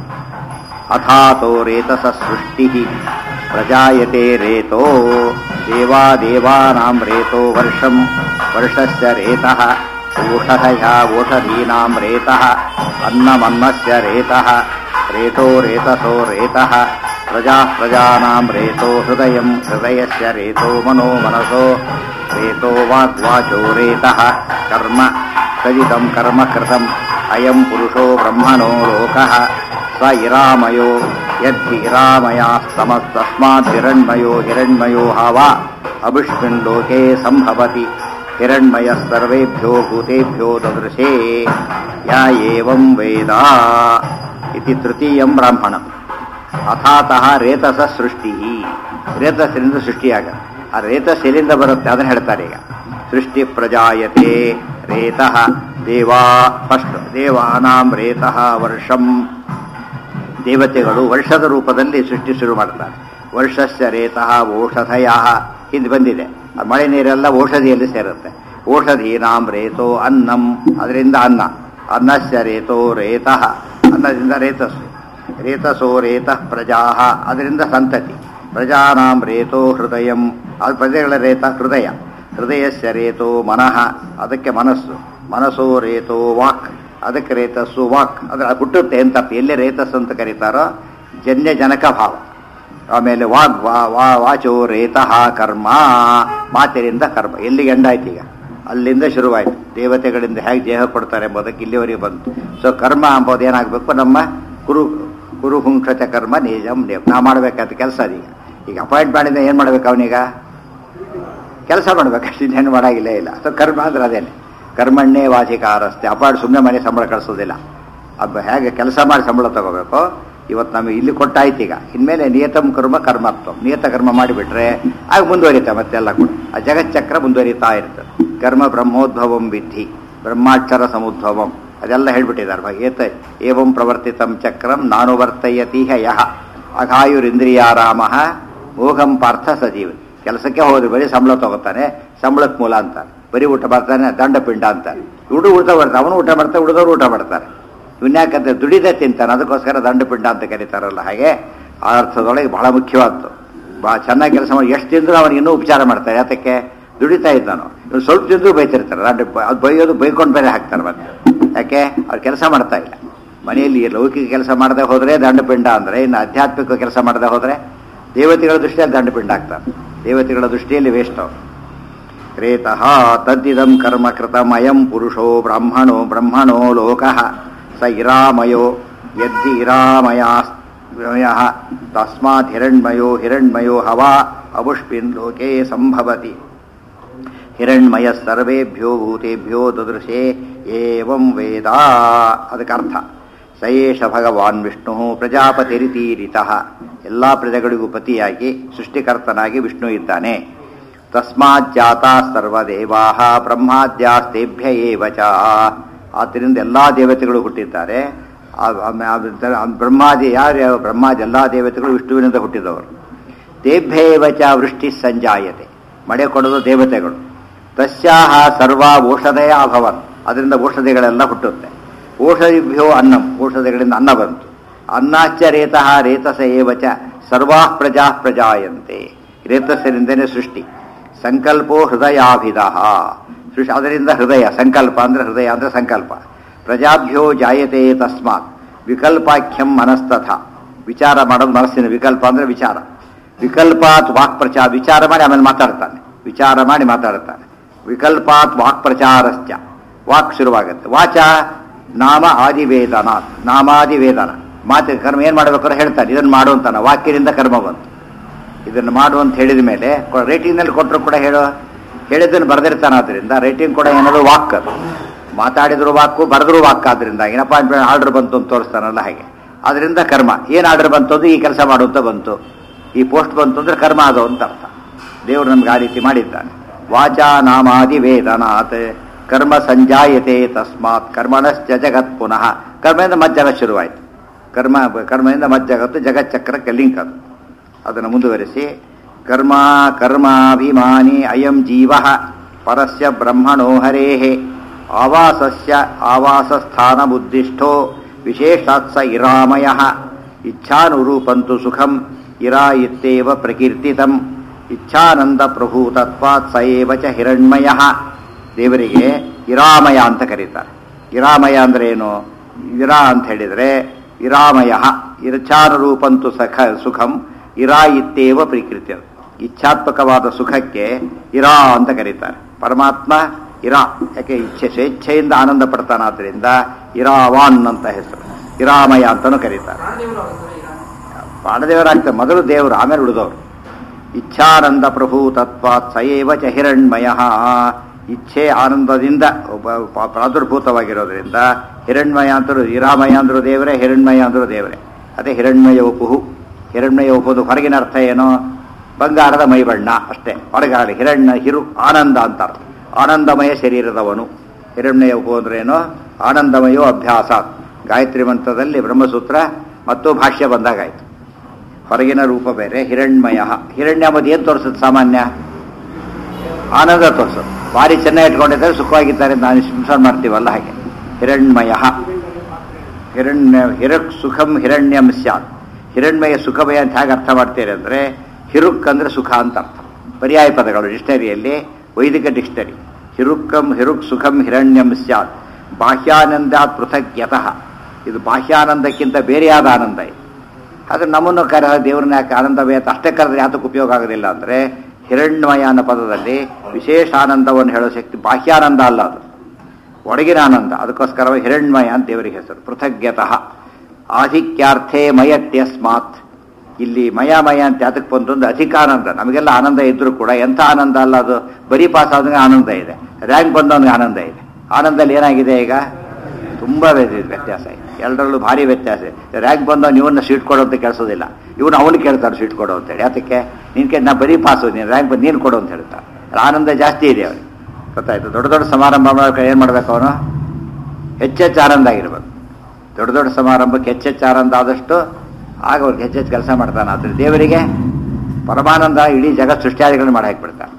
ಅಥಾತೋ ರೇತಸ ಸೃಷ್ಟಿ ಪ್ರಜಾಯತೆ ರೇತೋ ದೇವಾ ದೇವಾನಾಂ ರೇತೋ ವರ್ಷಂ ವರ್ಷಸ್ಯ ರೇತಃ ಓಷಧಯ ಓಷಧೀನಾಂ ರೇತಃ ಅನ್ನಮನ್ನಸ್ಯ ರೇತಃ ರೇತೋ ರೇತಸೋ ರೇತಃ ಪ್ರಜಾ ಪ್ರಜಾನಾಂ ರೇತೋ ಹೃದಯಂ ಹೃದಯಸ್ಯ ರೇತೋ ಮನೋ ಮನಸೋ ರೇತೋ ವಾಗ್ವಾಚೋ ರೇತಃ ಕರ್ಮ ಸಜಿತಂ ಕರ್ಮ ಕೃತಂ ಅಯಂ ಪುರುಷೋ ಬ್ರಹ್ಮಣೋ ಲೋಕಃ ಸ ಇರಾಮಯೋ ಯದ್ಧಿ ಇರಾಮಯಾಸ್ತಮಸ್ತಸ್ಮಾತ್ ಹಿರಣ್ಮಯೋ ಹಿರಣ್ಮಯೋ ಹಾವ ಅಭಿಷ್ಮಿನ್ ಲೋಕೆ ಸಂಭವತಿ ಹಿರಣ್ಮಯ ಸರ್ವೇಭ್ಯೋ ಭೂತೆಭ್ಯೋ ದದೃಶೇ ಯ ಏವಂ ವೇದ ಇತಿ ತೃತೀಯಂ ಬ್ರಾಹ್ಮಣಂ ಅಥಾತಃ ರೇತಸ ಸೃಷ್ಟಿ ರೇತಸ್ಸಿನಿಂದ ಸೃಷ್ಟಿಯಾಗ ಆ ರೇತಸ್ ಎಲ್ಲಿಂದ ಬರುತ್ತೆ ಅದನ್ನ ಹೇಳ್ತಾರೆ ಈಗ ಸೃಷ್ಟಿ ಪ್ರಜಾಯತೆ ರೇತಃ ದೇವಾ ಫಸ್ಟ್ ದೇವಾನಾಂ ರೇತಃ ವರ್ಷಂ ದೇವತೆಗಳು ವರ್ಷದ ರೂಪದಲ್ಲಿ ಸೃಷ್ಟಿ ಶುರು ಮಾಡ್ತಾರೆ ವರ್ಷಸ್ಯ ರೇತಃ ಓಷಧಯ ಹಿಂದೆ ಬಂದಿದೆ ಆ ಮಳೆ ನೀರೆಲ್ಲ ಔಷಧಿಯಲ್ಲಿ ಸೇರುತ್ತೆ ಓಷಧೀನಾಂ ರೇತೋ ಅನ್ನಂ ಅದರಿಂದ ಅನ್ನ ಅನ್ನಸ್ಯ ರೇತೋ ರೇತಃ ಅನ್ನದಿಂದ ರೇತಸ್ಸು ರೇತಸೋ ರೇತಃ ಪ್ರಜಾ ಅದರಿಂದ ಸಂತತಿ ಪ್ರಜಾನಾಂ ರೇತೋ ಹೃದಯಂ ಅದು ಪ್ರಜೆಗಳ ರೇತ ಹೃದಯ ಹೃದಯಸ್ಯ ರೇತೋ ಮನಃ ಅದಕ್ಕೆ ಮನಸ್ಸು ಮನಸ್ಸೋ ರೇತೋ ವಾಕ್ ಅದಕ್ಕೆ ರೇತಸ್ಸು ವಾಕ್ ಅಂದ್ರೆ ಅದು ಹುಟ್ಟುತ್ತೆ ಅಂತ ಎಲ್ಲಿ ರೇತಸ್ಸು ಅಂತ ಕರೀತಾರೋ ಜನ್ಯ ಜನಕ ಭಾವ ಆಮೇಲೆ ವಾಗ್ ವಾ ವಾ ವಾಚೋ ರೇತಃ ಕರ್ಮ ಮಾತಿನಿಂದ ಕರ್ಮ ಎಲ್ಲಿಗೆ ಎಂಡಾಯ್ತು ಈಗ ಅಲ್ಲಿಂದ ಶುರುವಾಯಿತು ದೇವತೆಗಳಿಂದ ಹೇಗೆ ದೇಹ ಕೊಡ್ತಾರೆ ಎಂಬುದಕ್ಕೆ ಇಲ್ಲಿವರೆಗೆ ಬಂತು ಸೊ ಕರ್ಮ ಅಂಬೋದು ಏನಾಗಬೇಕು ನಮ್ಮ ಕುರು ಕುರು ಹುಂಕ್ಷತೆ ಕರ್ಮ ನಿಜಂ ನೇಮ್ ನಾ ಮಾಡಬೇಕಾದ ಕೆಲಸ ಅದೀಗ ಈಗ ಅಪಾಯಿಂಟ್ ಮಾಡಿದ್ರೆ ಏನು ಮಾಡ್ಬೇಕು ಅವನೀಗ ಕೆಲಸ ಮಾಡ್ಬೇಕು ಅಷ್ಟು ಇನ್ನೇನು ಮಾಡಾಗಿಲ್ಲೇ ಇಲ್ಲ ಸೊ ಕರ್ಮ ಅಂದ್ರೆ ಅದೇನೆ ಕರ್ಮಣ್ಣೇ ವಾಚಿಕಾರಸ್ತೆ ಅಪಾಯಿಂಟ್ ಸುಮ್ಮನೆ ಮನೆ ಸಂಬಳ ಕಳಿಸೋದಿಲ್ಲ ಅಬ್ಬ ಹೇಗೆ ಕೆಲಸ ಮಾಡಿ ಸಂಬಳ ತಗೋಬೇಕು ಇವತ್ತು ನಮಗೆ ಇಲ್ಲಿ ಕೊಟ್ಟಾಯ್ತು ಈಗ ಇನ್ಮೇಲೆ ನಿಯತಂ ಕರ್ಮ ಕರ್ಮತ್ವ ನಿಯತ ಕರ್ಮ ಮಾಡಿಬಿಟ್ರೆ ಆಗ ಮುಂದುವರಿತಾ ಮತ್ತೆಲ್ಲ ಕೂಡ ಆ ಜಗಚ್ಚಕ್ರ ಮುಂದುವರಿತಾ ಇರ್ತದೆ ಕರ್ಮ ಬ್ರಹ್ಮೋದ್ಭವಂ ವಿಧಿ ಬ್ರಹ್ಮಾಕ್ಷರ ಸಮುದ್ಭವಂ ಅದೆಲ್ಲ ಹೇಳ್ಬಿಟ್ಟಿದ್ದಾರೆ ಭಾಗ ಏತ ಏವಂ ಪ್ರವರ್ತಿತಂ ಚಕ್ರಂ ನಾನು ವರ್ತಯತೀಹ ಯಹ ಅಘಾಯುರಿಂದ್ರಿಯಾರಾಮ ಮೋಘಂ ಪಾರ್ಥ ಸಜೀವ ಕೆಲಸಕ್ಕೆ ಹೋದ್ರೆ ಬರೀ ಸಂಬಳ ತಗೋತಾನೆ ಸಂಬಳಕ್ಕೆ ಮೂಲ ಅಂತಾನೆ ಬರೀ ಊಟ ಮಾಡ್ತಾನೆ ದಂಡಪಿಂಡ ಅಂತಾನೆ ಇವರು ಊಟ ಮಾಡ್ತಾರೆ ಅವನು ಊಟ ಮಾಡ್ತಾರೆ ಉಳಿದವರು ಊಟ ಮಾಡ್ತಾರೆ ಇನ್ಯಾಕಂತ ದುಡಿದೆ ತಿಂತಾನೆ ಅದಕ್ಕೋಸ್ಕರ ದಂಡಪಿಂಡ ಅಂತ ಕರೀತಾರಲ್ಲ ಹಾಗೆ ಆ ಅರ್ಥದೊಳಗೆ ಬಹಳ ಮುಖ್ಯವಾದ್ದು ಬಾ ಚೆನ್ನಾಗಿ ಕೆಲಸ ಮಾಡಿ ಎಷ್ಟು ತಿಂದ್ರು ಅವನಿಗೆ ಇನ್ನೂ ಉಪಚಾರ ಮಾಡ್ತಾರೆ ಯಾತಕ್ಕೆ ದುಡಿತಾ ಇದ್ದಾನು ಇವ್ನು ಸ್ವಲ್ಪ ತಿಂದ್ರು ಬೈತಿರ್ತಾರೆ ದಂಡ ಅದು ಬೈಯೋದು ಬೈಕೊಂಡು ಬೇರೆ ಹಾಕ್ತಾರೆ ಮತ್ತೆ ಯಾಕೆ ಅವ್ರು ಕೆಲಸ ಮಾಡ್ತಾ ಇಲ್ಲ ಮನೆಯಲ್ಲಿ ಲೌಕಿಕ ಕೆಲಸ ಮಾಡದೆ ಹೋದ್ರೆ ದಂಡಪಿಂಡ ಅಂದ್ರೆ ಇನ್ನು ಆಧ್ಯಾತ್ಮಿಕ ಕೆಲಸ ಮಾಡದೆ ಹೋದ್ರೆ ದೇವತೆಗಳ ದೃಷ್ಟಿಯಲ್ಲಿ ದಂಡಪಿಂಡ ಆಗ್ತಾರೆ ದೇವತೆಗಳ ದೃಷ್ಟಿಯಲ್ಲಿ ವೇಸ್ಟ್ ಅವರು ರೇತಃ ತದ್ದಿದಂ ಕರ್ಮ ಕೃತಮಯಂ ಪುರುಷೋ ಬ್ರಾಹ್ಮಣೋ ಬ್ರಹ್ಮಣೋ ಲೋಕಃ ಸ ಇರಾಮಯೋ ಯದ್ದಿ ಇರಾಮಯ ತಸ್ಮಾತ್ ಹಿರಣ್ಮಯೋ ಹಿರಣ್ಮಯೋ ಹವಾ ಅಬುಷ್ಪಿನ್ ಲೋಕೆ ಸಂಭವತಿ ಹಿರಣ್ಮಯ ಸರ್ವೇಭ್ಯೋ ಭೂತೇಭ್ಯೋ ದದೃಶೇ ಏವಂ ವೇದ ಅದಕ್ಕೆ ಅರ್ಥ ಸಯೇಷ ಭಗವಾನ್ ವಿಷ್ಣು ಪ್ರಜಾಪತಿರಿತೀರಿತಃ ಎಲ್ಲ ಪ್ರಜೆಗಳಿಗೂ ಪತಿಯಾಗಿ ಸೃಷ್ಟಿಕರ್ತನಾಗಿ ವಿಷ್ಣು ಇದ್ದಾನೆ ತಸ್ಮಾತ್ ಜಾತಾ ಸರ್ವದೇವಾ ಬ್ರಹ್ಮಾದ್ಯಾಸ್ತೇಭ್ಯ ಏವ ಚ ಆದ್ದರಿಂದ ಎಲ್ಲ ದೇವತೆಗಳು ಹುಟ್ಟಿದ್ದಾರೆ ಆ- ಆಮೆ- ಆ- ಆ ಬ್ರಹ್ಮಾದಿ ಯಾರು ಯಾವ ಬ್ರಹ್ಮಾದಿ ಎಲ್ಲ ದೇವತೆಗಳು ವಿಷ್ಣುವಿನಿಂದ ಹುಟ್ಟಿದವರು ತೇಭ್ಯೇವ ಚ ವೃಷ್ಟಿ ಸಂಜಾಯತೆ ಮಳೆ ಕೊಡೋದು ದೇವತೆಗಳು ತಸ್ಯಾಹ ಸರ್ವ ಔಷಧಯ ಅಭವನ್ ಅದರಿಂದ ಔಷಧಿಗಳೆಲ್ಲ ಹುಟ್ಟುತ್ತೆ ಔಷಧಿಭ್ಯೋ ಅನ್ನಂ ಔಷಧಿಗಳಿಂದ ಅನ್ನ ಬಂತು ಅನ್ನಾಚ ರೇತಃ ರೇತಸ ಏವ ಚ ಸರ್ವಾ ಪ್ರಜಾ ಪ್ರಜಾಯಂತೆ ರೇತಸ್ಸರಿಂದನೇ ಸೃಷ್ಟಿ ಸಂಕಲ್ಪೋ ಹೃದಯಾಭಿಧ ಸೃಷ್ಟಿ ಅದರಿಂದ ಹೃದಯ ಸಂಕಲ್ಪ ಅಂದ್ರೆ ಹೃದಯ ಅಂದ್ರೆ ಸಂಕಲ್ಪ ಪ್ರಜಾಭ್ಯೋ ಜಾಯತೆ ತಸ್ಮಾತ್ ವಿಕಲ್ಪಾಖ್ಯಂ ಮನಸ್ತಥ ವಿಚಾರ ಮಾಡೋದು ಮನಸ್ಸಿನ ವಿಕಲ್ಪ ಅಂದ್ರೆ ವಿಚಾರ ವಿಕಲ್ಪಾತ್ ವಾಕ್ ಪ್ರಚಾರ ವಿಚಾರ ಮಾಡಿ ಆಮೇಲೆ ಮಾತಾಡ್ತಾನೆ ವಿಚಾರ ಮಾಡಿ ಮಾತಾಡ್ತಾನೆ ವಿಕಲ್ಪಾತ್ ವಾಕ್ ಪ್ರಚಾರಶ್ಚ ವಾಕ್ ಶುರುವಾಗುತ್ತೆ ವಾಚ ನಾಮ ಆದಿವೇದನ ನಾಮಾದಿವೇದನ ಮಾತು ಕರ್ಮ ಏನ್ ಮಾಡ್ಬೇಕಾದ್ರೆ ಹೇಳ್ತಾನೆ ಇದನ್ನು ಮಾಡು ಅಂತಾನೆ ವಾಕ್ಯದಿಂದ ಕರ್ಮ ಬಂತು ಇದನ್ನು ಮಾಡು ಅಂತ ಹೇಳಿದ ಮೇಲೆ ರೇಟಿಂಗ್ನಲ್ಲಿ ಕೊಟ್ಟರು ಕೂಡ ಹೇಳೋ ಹೇಳಿದ್ದನ್ನು ಬರೆದಿರ್ತಾನೆ ಆದ್ರಿಂದ ರೇಟಿಂಗ್ ಕೂಡ ಏನದು ವಾಕ್ ಅದು ಮಾತಾಡಿದ್ರು ವಾಕು ಬರೆದ್ರು ವಾಕ್ ಆದ್ರಿಂದ ಏನಪ್ಪ ಆರ್ಡರ್ ಬಂತು ಅಂತ ತೋರಿಸ್ತಾನಲ್ಲ ಹಾಗೆ ಅದರಿಂದ ಕರ್ಮ ಏನು ಆರ್ಡರ್ ಬಂತು ಅದು ಈ ಕೆಲಸ ಮಾಡು ಅಂತ ಬಂತು ಈ ಪೋಸ್ಟ್ ಬಂತು ಅಂದ್ರೆ ಕರ್ಮ ಅದು ಅಂತ ಅರ್ಥ ದೇವರು ನಮ್ಗೆ ಆ ರೀತಿ ಮಾಡಿದ್ದಾನೆ ವಾಚಾ ನಾಮಾದಿ ವೇದನಾತ್ ಕರ್ಮ ಸಂಜಾಯತೆ ತಸ್ಮಾತ್ ಕರ್ಮಣಶ್ಚ ಜಗತ್ ಪುನಃ ಕರ್ಮದಿಂದ ಮಜ್ಜಗತ್ ಶುರುವಾಯಿತು ಕರ್ಮ ಕರ್ಮದಿಂದ ಮಜ್ಜಗತ್ತು ಜಗಚ್ಚಕ್ರಕ್ಕೆ ಲಿಂಕ್ ಅದು ಅದನ್ನು ಮುಂದುವರಿಸಿ ಕರ್ಮ ಕರ್ಮಾಭಿಮಾನಿ ಅಯಂ ಜೀವ ಪರಸ್ಯ ಬ್ರಹ್ಮಣೋ ಹರೇಃ ಆವಾಸಸ್ಯ ಆವಾಸಸ್ಥಾನ ಬುದ್ಧಿಷ್ಠೋ ವಿಶೇಷಾತ್ ಸ ಇರಾಮಯ ಇಚ್ಛಾನುರೂಪಂತು ಸುಖಂ ಇರಾ ಇತ್ತೇವ ಪ್ರಕೀರ್ತಿತಂ ಇಚ್ಛಾನಂದ ಪ್ರಭೂತತ್ವಾತ್ ಸ ಏವ ಚ ಹಿರಣ್ಮಯ ದೇವರಿಗೆ ಇರಾಮಯ ಅಂತ ಕರೀತಾರೆ ಇರಾಮಯ ಅಂದ್ರೆ ಏನು ಇರಾ ಅಂತ ಹೇಳಿದ್ರೆ ಇರಾಮಯ ಇಚ್ಛಾನುರೂಪಂತು ಸಖ ಸುಖಂ ಇರಾ ಇತ್ತೇವ ಪ್ರಕೃತಿ ಇಚ್ಛಾತ್ಮಕವಾದ ಸುಖಕ್ಕೆ ಇರಾ ಅಂತ ಕರೀತಾರೆ ಪರಮಾತ್ಮ ಇರಾ ಯಾಕೆ ಇಚ್ಛೆ ಸ್ವೇಚ್ಛೆಯಿಂದ ಆನಂದ ಪಡ್ತಾನಾದ್ರಿಂದ ಇರಾವಾನ್ ಅಂತ ಹೆಸರು ಇರಾಮಯ ಅಂತಲೂ ಕರೀತಾರೆ ಪ್ರಾಣದೇವರಾಗ್ತಾರೆ ಮೊದಲು ದೇವರು ಆಮೇಲೆ ಉಳಿದವರು ಇಚ್ಛಾನಂದ ಪ್ರಭು ತತ್ವಾತ್ ಸಯೇವ ಚ ಹಿರಣ್ಮಯ ಇಚ್ಛೆ ಆನಂದದಿಂದ ಒಬ್ಬ ಪ- ಪ್ರಾದುರ್ಭೂತವಾಗಿರೋದ್ರಿಂದ ಹಿರಣ್ಮಯ ಅಂತರೂ ಇರಾಮಯ ಅಂದ್ರು ದೇವರೇ ಹಿರಣ್ಮಯ ಅಂದ್ರು ದೇವರೇ ಅದೇ ಹಿರಣ್ಮಯ ಉಪುಹು ಹಿರಣ್ಮಯ ಉಪುದು ಹೊರಗಿನ ಅರ್ಥ ಏನು ಬಂಗಾರದ ಮೈಬಣ್ಣ ಅಷ್ಟೇ ಹೊರಗಾಡಿ ಹಿರಣ್ಯ ಹಿರು ಆನಂದ ಅಂತ ಅರ್ಥ ಆನಂದಮಯ ಶರೀರದವನು ಹಿರಣ್ಯ ಉಪು ಅಂದ್ರೇನು ಆನಂದಮಯೋ ಅಭ್ಯಾಸ ಗಾಯತ್ರಿ ಮಂತ್ರದಲ್ಲಿ ಬ್ರಹ್ಮಸೂತ್ರ ಮತ್ತು ಭಾಷ್ಯ ಬಂದಾಗಾಯ್ತು ಹೊರಗಿನ ರೂಪ ಬೇರೆ ಹಿರಣ್ಮಯ ಹಿರಣ್ಯಮದು ಏನು ತೋರಿಸುತ್ತೆ ಸಾಮಾನ್ಯ ಆನಂದ ತೋರಿಸೋದು ಭಾರಿ ಚೆನ್ನಾಗಿ ಇಟ್ಕೊಂಡಿದ್ದಾರೆ ಸುಖವಾಗಿದ್ದಾರೆ ಅಂತ ನಾನು ಸಂಸಾರ ಮಾಡ್ತೀವಲ್ಲ ಹಾಗೆ ಹಿರಣ್ಮಯ ಹಿರಣ್ಯ ಹಿರಕ್ ಸುಖಂ ಹಿರಣ್ಯಂ ಸ್ಯಾತ್ ಹಿರಣ್ಮಯ ಸುಖಮಯ ಅಂತ ಹೇಗೆ ಅರ್ಥ ಮಾಡ್ತೀರಿ ಅಂದರೆ ಹಿರುಕ್ ಅಂದರೆ ಸುಖ ಅಂತ ಅರ್ಥ ಪರ್ಯಾಯ ಪದಗಳು ಡಿಕ್ಷನರಿಯಲ್ಲಿ ವೈದಿಕ ಡಿಕ್ಷನರಿ ಹಿರುಕ್ಕಂ ಹಿರುಕ್ ಸುಖಂ ಹಿರಣ್ಯಂ ಸ್ಯಾತ್ ಬಾಹ್ಯಾನಂದಾತ್ ಪೃಥಕ್ ಯತಃ ಇದು ಬಾಹ್ಯಾನಂದಕ್ಕಿಂತ ಬೇರೆಯಾದ ಆನಂದ ಇದು ಆದರೆ ನಮ್ಮನ್ನು ಕರ ದೇವ್ರನ್ನ ಯಾಕೆ ಆನಂದವೇ ಅಂತ ಅಷ್ಟೇ ಕರೆದ್ರೆ ಯಾತಕ್ಕೆ ಉಪಯೋಗ ಆಗೋದಿಲ್ಲ ಅಂದರೆ ಹಿರಣ್ಮಯ ಅನ್ನೋ ಪದದಲ್ಲಿ ವಿಶೇಷ ಆನಂದವನ್ನು ಹೇಳೋ ಶಕ್ತಿ ಬಾಹ್ಯಾನಂದ ಅಲ್ಲ ಅದು ಒಳಗಿನ ಆನಂದ ಅದಕ್ಕೋಸ್ಕರ ಹಿರಣ್ಮಯ ಅಂತ ದೇವರಿಗೆ ಹೆಸರು ಪೃಥಗ್ಯತಃ ಆಧಿಕ್ಯಾರ್ಥೇ ಮಯಟ್ಯಸ್ಮಾತ್ ಇಲ್ಲಿ ಮಯ ಮಯ ಅಂತ ಯಾತಕ್ಕೆ ಬಂತೊಂದು ಅಧಿಕ ಆನಂದ ನಮಗೆಲ್ಲ ಆನಂದ ಇದ್ರೂ ಕೂಡ ಎಂಥ ಆನಂದ ಅಲ್ಲ ಅದು ಬರೀ ಪಾಸ್ ಆದಂಗೆ ಆನಂದ ಇದೆ ರ್ಯಾಂಕ್ ಬಂದವನಿಗೆ ಆನಂದ ಇದೆ ಆನಂದಲ್ಲಿ ಏನಾಗಿದೆ ಈಗ ತುಂಬ ವ್ಯತ್ಯಾಸ ಇದೆ ಎರಡರಲ್ಲೂ ಭಾರಿ ವ್ಯತ್ಯಾಸ ಇದೆ ರ್ಯಾಂಕ್ ಬಂದವನು ಇವನ್ನ ಸೀಟ್ ಕೊಡು ಅಂತ ಕೇಳಿಸೋದಿಲ್ಲ ಇವನು ಅವನು ಕೇಳ್ತಾರೆ ಸೀಟ್ ಕೊಡು ಅಂತೇಳಿ ಯಾತಕ್ಕೆ ನಿನ್ಗೆ ನಾ ಬರೀ ಪಾಸು ನೀನು ರ್ಯಾಂಕ್ ಬಂದು ನೀನು ಕೊಡು ಅಂತ ಹೇಳ್ತಾರೆ ಆನಂದ ಜಾಸ್ತಿ ಇದೆ ಅವನಿಗೆ ಗೊತ್ತಾಯ್ತು ದೊಡ್ಡ ದೊಡ್ಡ ಸಮಾರಂಭ ಮಾಡೋಕೆ ಏನು ಮಾಡ್ಬೇಕು ಅವನು ಹೆಚ್ಚೆಚ್ಚು ಆನಂದ ಆಗಿರ್ಬೇಕು ದೊಡ್ಡ ದೊಡ್ಡ ಸಮಾರಂಭಕ್ಕೆ ಹೆಚ್ಚೆಚ್ಚು ಆನಂದ ಆದಷ್ಟು ಆಗ ಅವ್ರಿಗೆ ಹೆಚ್ಚೆಚ್ಚು ಕೆಲಸ ಮಾಡ್ತಾನೆ ಆದರೆ ದೇವರಿಗೆ ಪರಮಾನಂದ ಇಡೀ ಜಗತ್ ಸೃಷ್ಟಿಯಾದಿಗಳನ್ನು ಮಾಡಿ ಹಾಕಿಬಿಡ್ತಾನೆ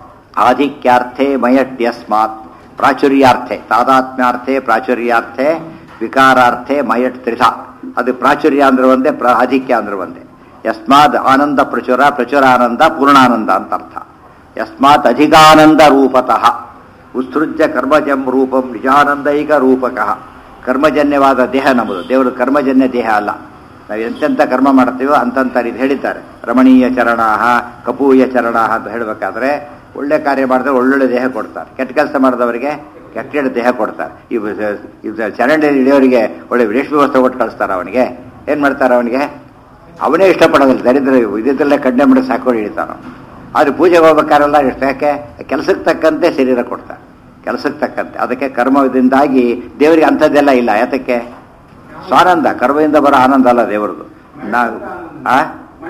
ಆಧಿಕ್ಯಾರ್ಥೆ ಮಯಟ್ಯಸ್ಮಾತ್ ಪ್ರಾಚುರ್ಯಾರ್ಥೆ ತಾದಾತ್ಮ್ಯಾರ್ಥೆ ಪ್ರಾಚುರ್ಯಾರ್ಥೆ ವಿಕಾರಾರ್ಥೆ ಮಯಟ್ ತ್ರಿಧ ಅದು ಪ್ರಾಚುರ್ಯ ಅಂದ್ರೆ ಒಂದೇ ಪ್ರ ಆಧಿಕ್ಯ ಅಂದ್ರೆ ಒಂದೇ ಯಸ್ಮಾತ್ ಆನಂದ ಪ್ರಚುರ ಪ್ರಚುರ ಆನಂದ ಪೂರ್ಣಾನಂದ ಅಂತ ಅರ್ಥ ಯಸ್ಮಾತ್ ಅಧಿಕಾನಂದ ರೂಪತಃ ಉತ್ಸೃಜ್ಯ ಕರ್ಮಜಂ ರೂಪಂ ನಿಜಾನಂದೈಕ ರೂಪಕಃ ಕರ್ಮಜನ್ಯವಾದ ದೇಹ ನಮ್ಮದು ದೇವರು ಕರ್ಮಜನ್ಯ ದೇಹ ಅಲ್ಲ ನಾವು ಎಂತೆಂಥ ಕರ್ಮ ಮಾಡ್ತೀವೋ ಅಂತಂತ ರೀತಿ ಹೇಳಿದ್ದಾರೆ ರಮಣೀಯ ಚರಣಾಹ ಕಪೂಯ ಚರಣಾಹ ಅಂತ ಹೇಳಬೇಕಾದ್ರೆ ಒಳ್ಳೆ ಕಾರ್ಯ ಮಾಡಿದ್ರೆ ಒಳ್ಳೊಳ್ಳೆ ದೇಹ ಕೊಡ್ತಾರೆ ಕೆಟ್ಟ ಕೆಲಸ ಮಾಡಿದವರಿಗೆ ಕೆಟ್ಟ ಕೆಟ್ಟ ದೇಹ ಕೊಡ್ತಾರೆ ಇವು ಇದು ಚರಂಡಿ ಹಿಡಿಯೋರಿಗೆ ಒಳ್ಳೆ ರೇಷ್ಮೆ ವಸ್ತ್ರ ಕೊಟ್ಟು ಕಳಿಸ್ತಾರೆ ಅವನಿಗೆ ಏನು ಮಾಡ್ತಾರೆ ಅವನಿಗೆ ಅವನೇ ಇಷ್ಟಪಡೋದಿಲ್ಲ ದರಿದ್ರ ಇದ್ರಲ್ಲೇ ಕಡ್ಡೆ ಮಾಡಿ ಸಾಕೊಂಡು ಹಿಡಿತಾನೋ ಆದರೆ ಪೂಜೆಗೆ ಹೋಗ್ಬೇಕಾರೆಲ್ಲ ಇಷ್ಟ ಯಾಕೆ ಕೆಲಸಕ್ಕೆ ತಕ್ಕಂತೆ ಶರೀರ ಕೊಡ್ತಾರೆ ಕೆಲಸಕ್ಕೆ ತಕ್ಕಂತೆ ಅದಕ್ಕೆ ಕರ್ಮದಿಂದಾಗಿ ದೇವರಿಗೆ ಅಂಥದ್ದೆಲ್ಲ ಇಲ್ಲ ಯಾತಕ್ಕೆ ಸ್ವಾನಂದ ಕರ್ಮದಿಂದ ಬರೋ ಆನಂದ ಅಲ್ಲ ದೇವರದು ನಾವು ಆ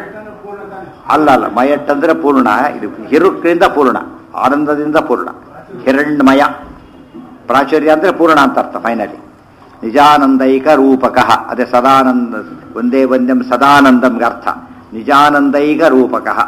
ಅಲ್ಲ ಅಲ್ಲ ಮಯಟ್ ಅಂದ್ರೆ ಪೂರ್ಣ ಇದು ಹಿರುಕ್ರಿಂದ ಪೂರ್ಣ ಆನಂದದಿಂದ ಪೂರ್ಣ ಹಿರಣ್ಮಯ ಪ್ರಾಚುರ್ಯ ಅಂದ್ರೆ ಪೂರ್ಣ ಅಂತ ಅರ್ಥ ಫೈನಲಿ ನಿಜಾನಂದೈಕ ರೂಪಕಃ ಅದೇ ಸದಾನಂದ ಒಂದೇ ಒಂದಂ ಸದಾನಂದಂ ಅರ್ಥ ನಿಜಾನಂದೈಕ ರೂಪಕಃ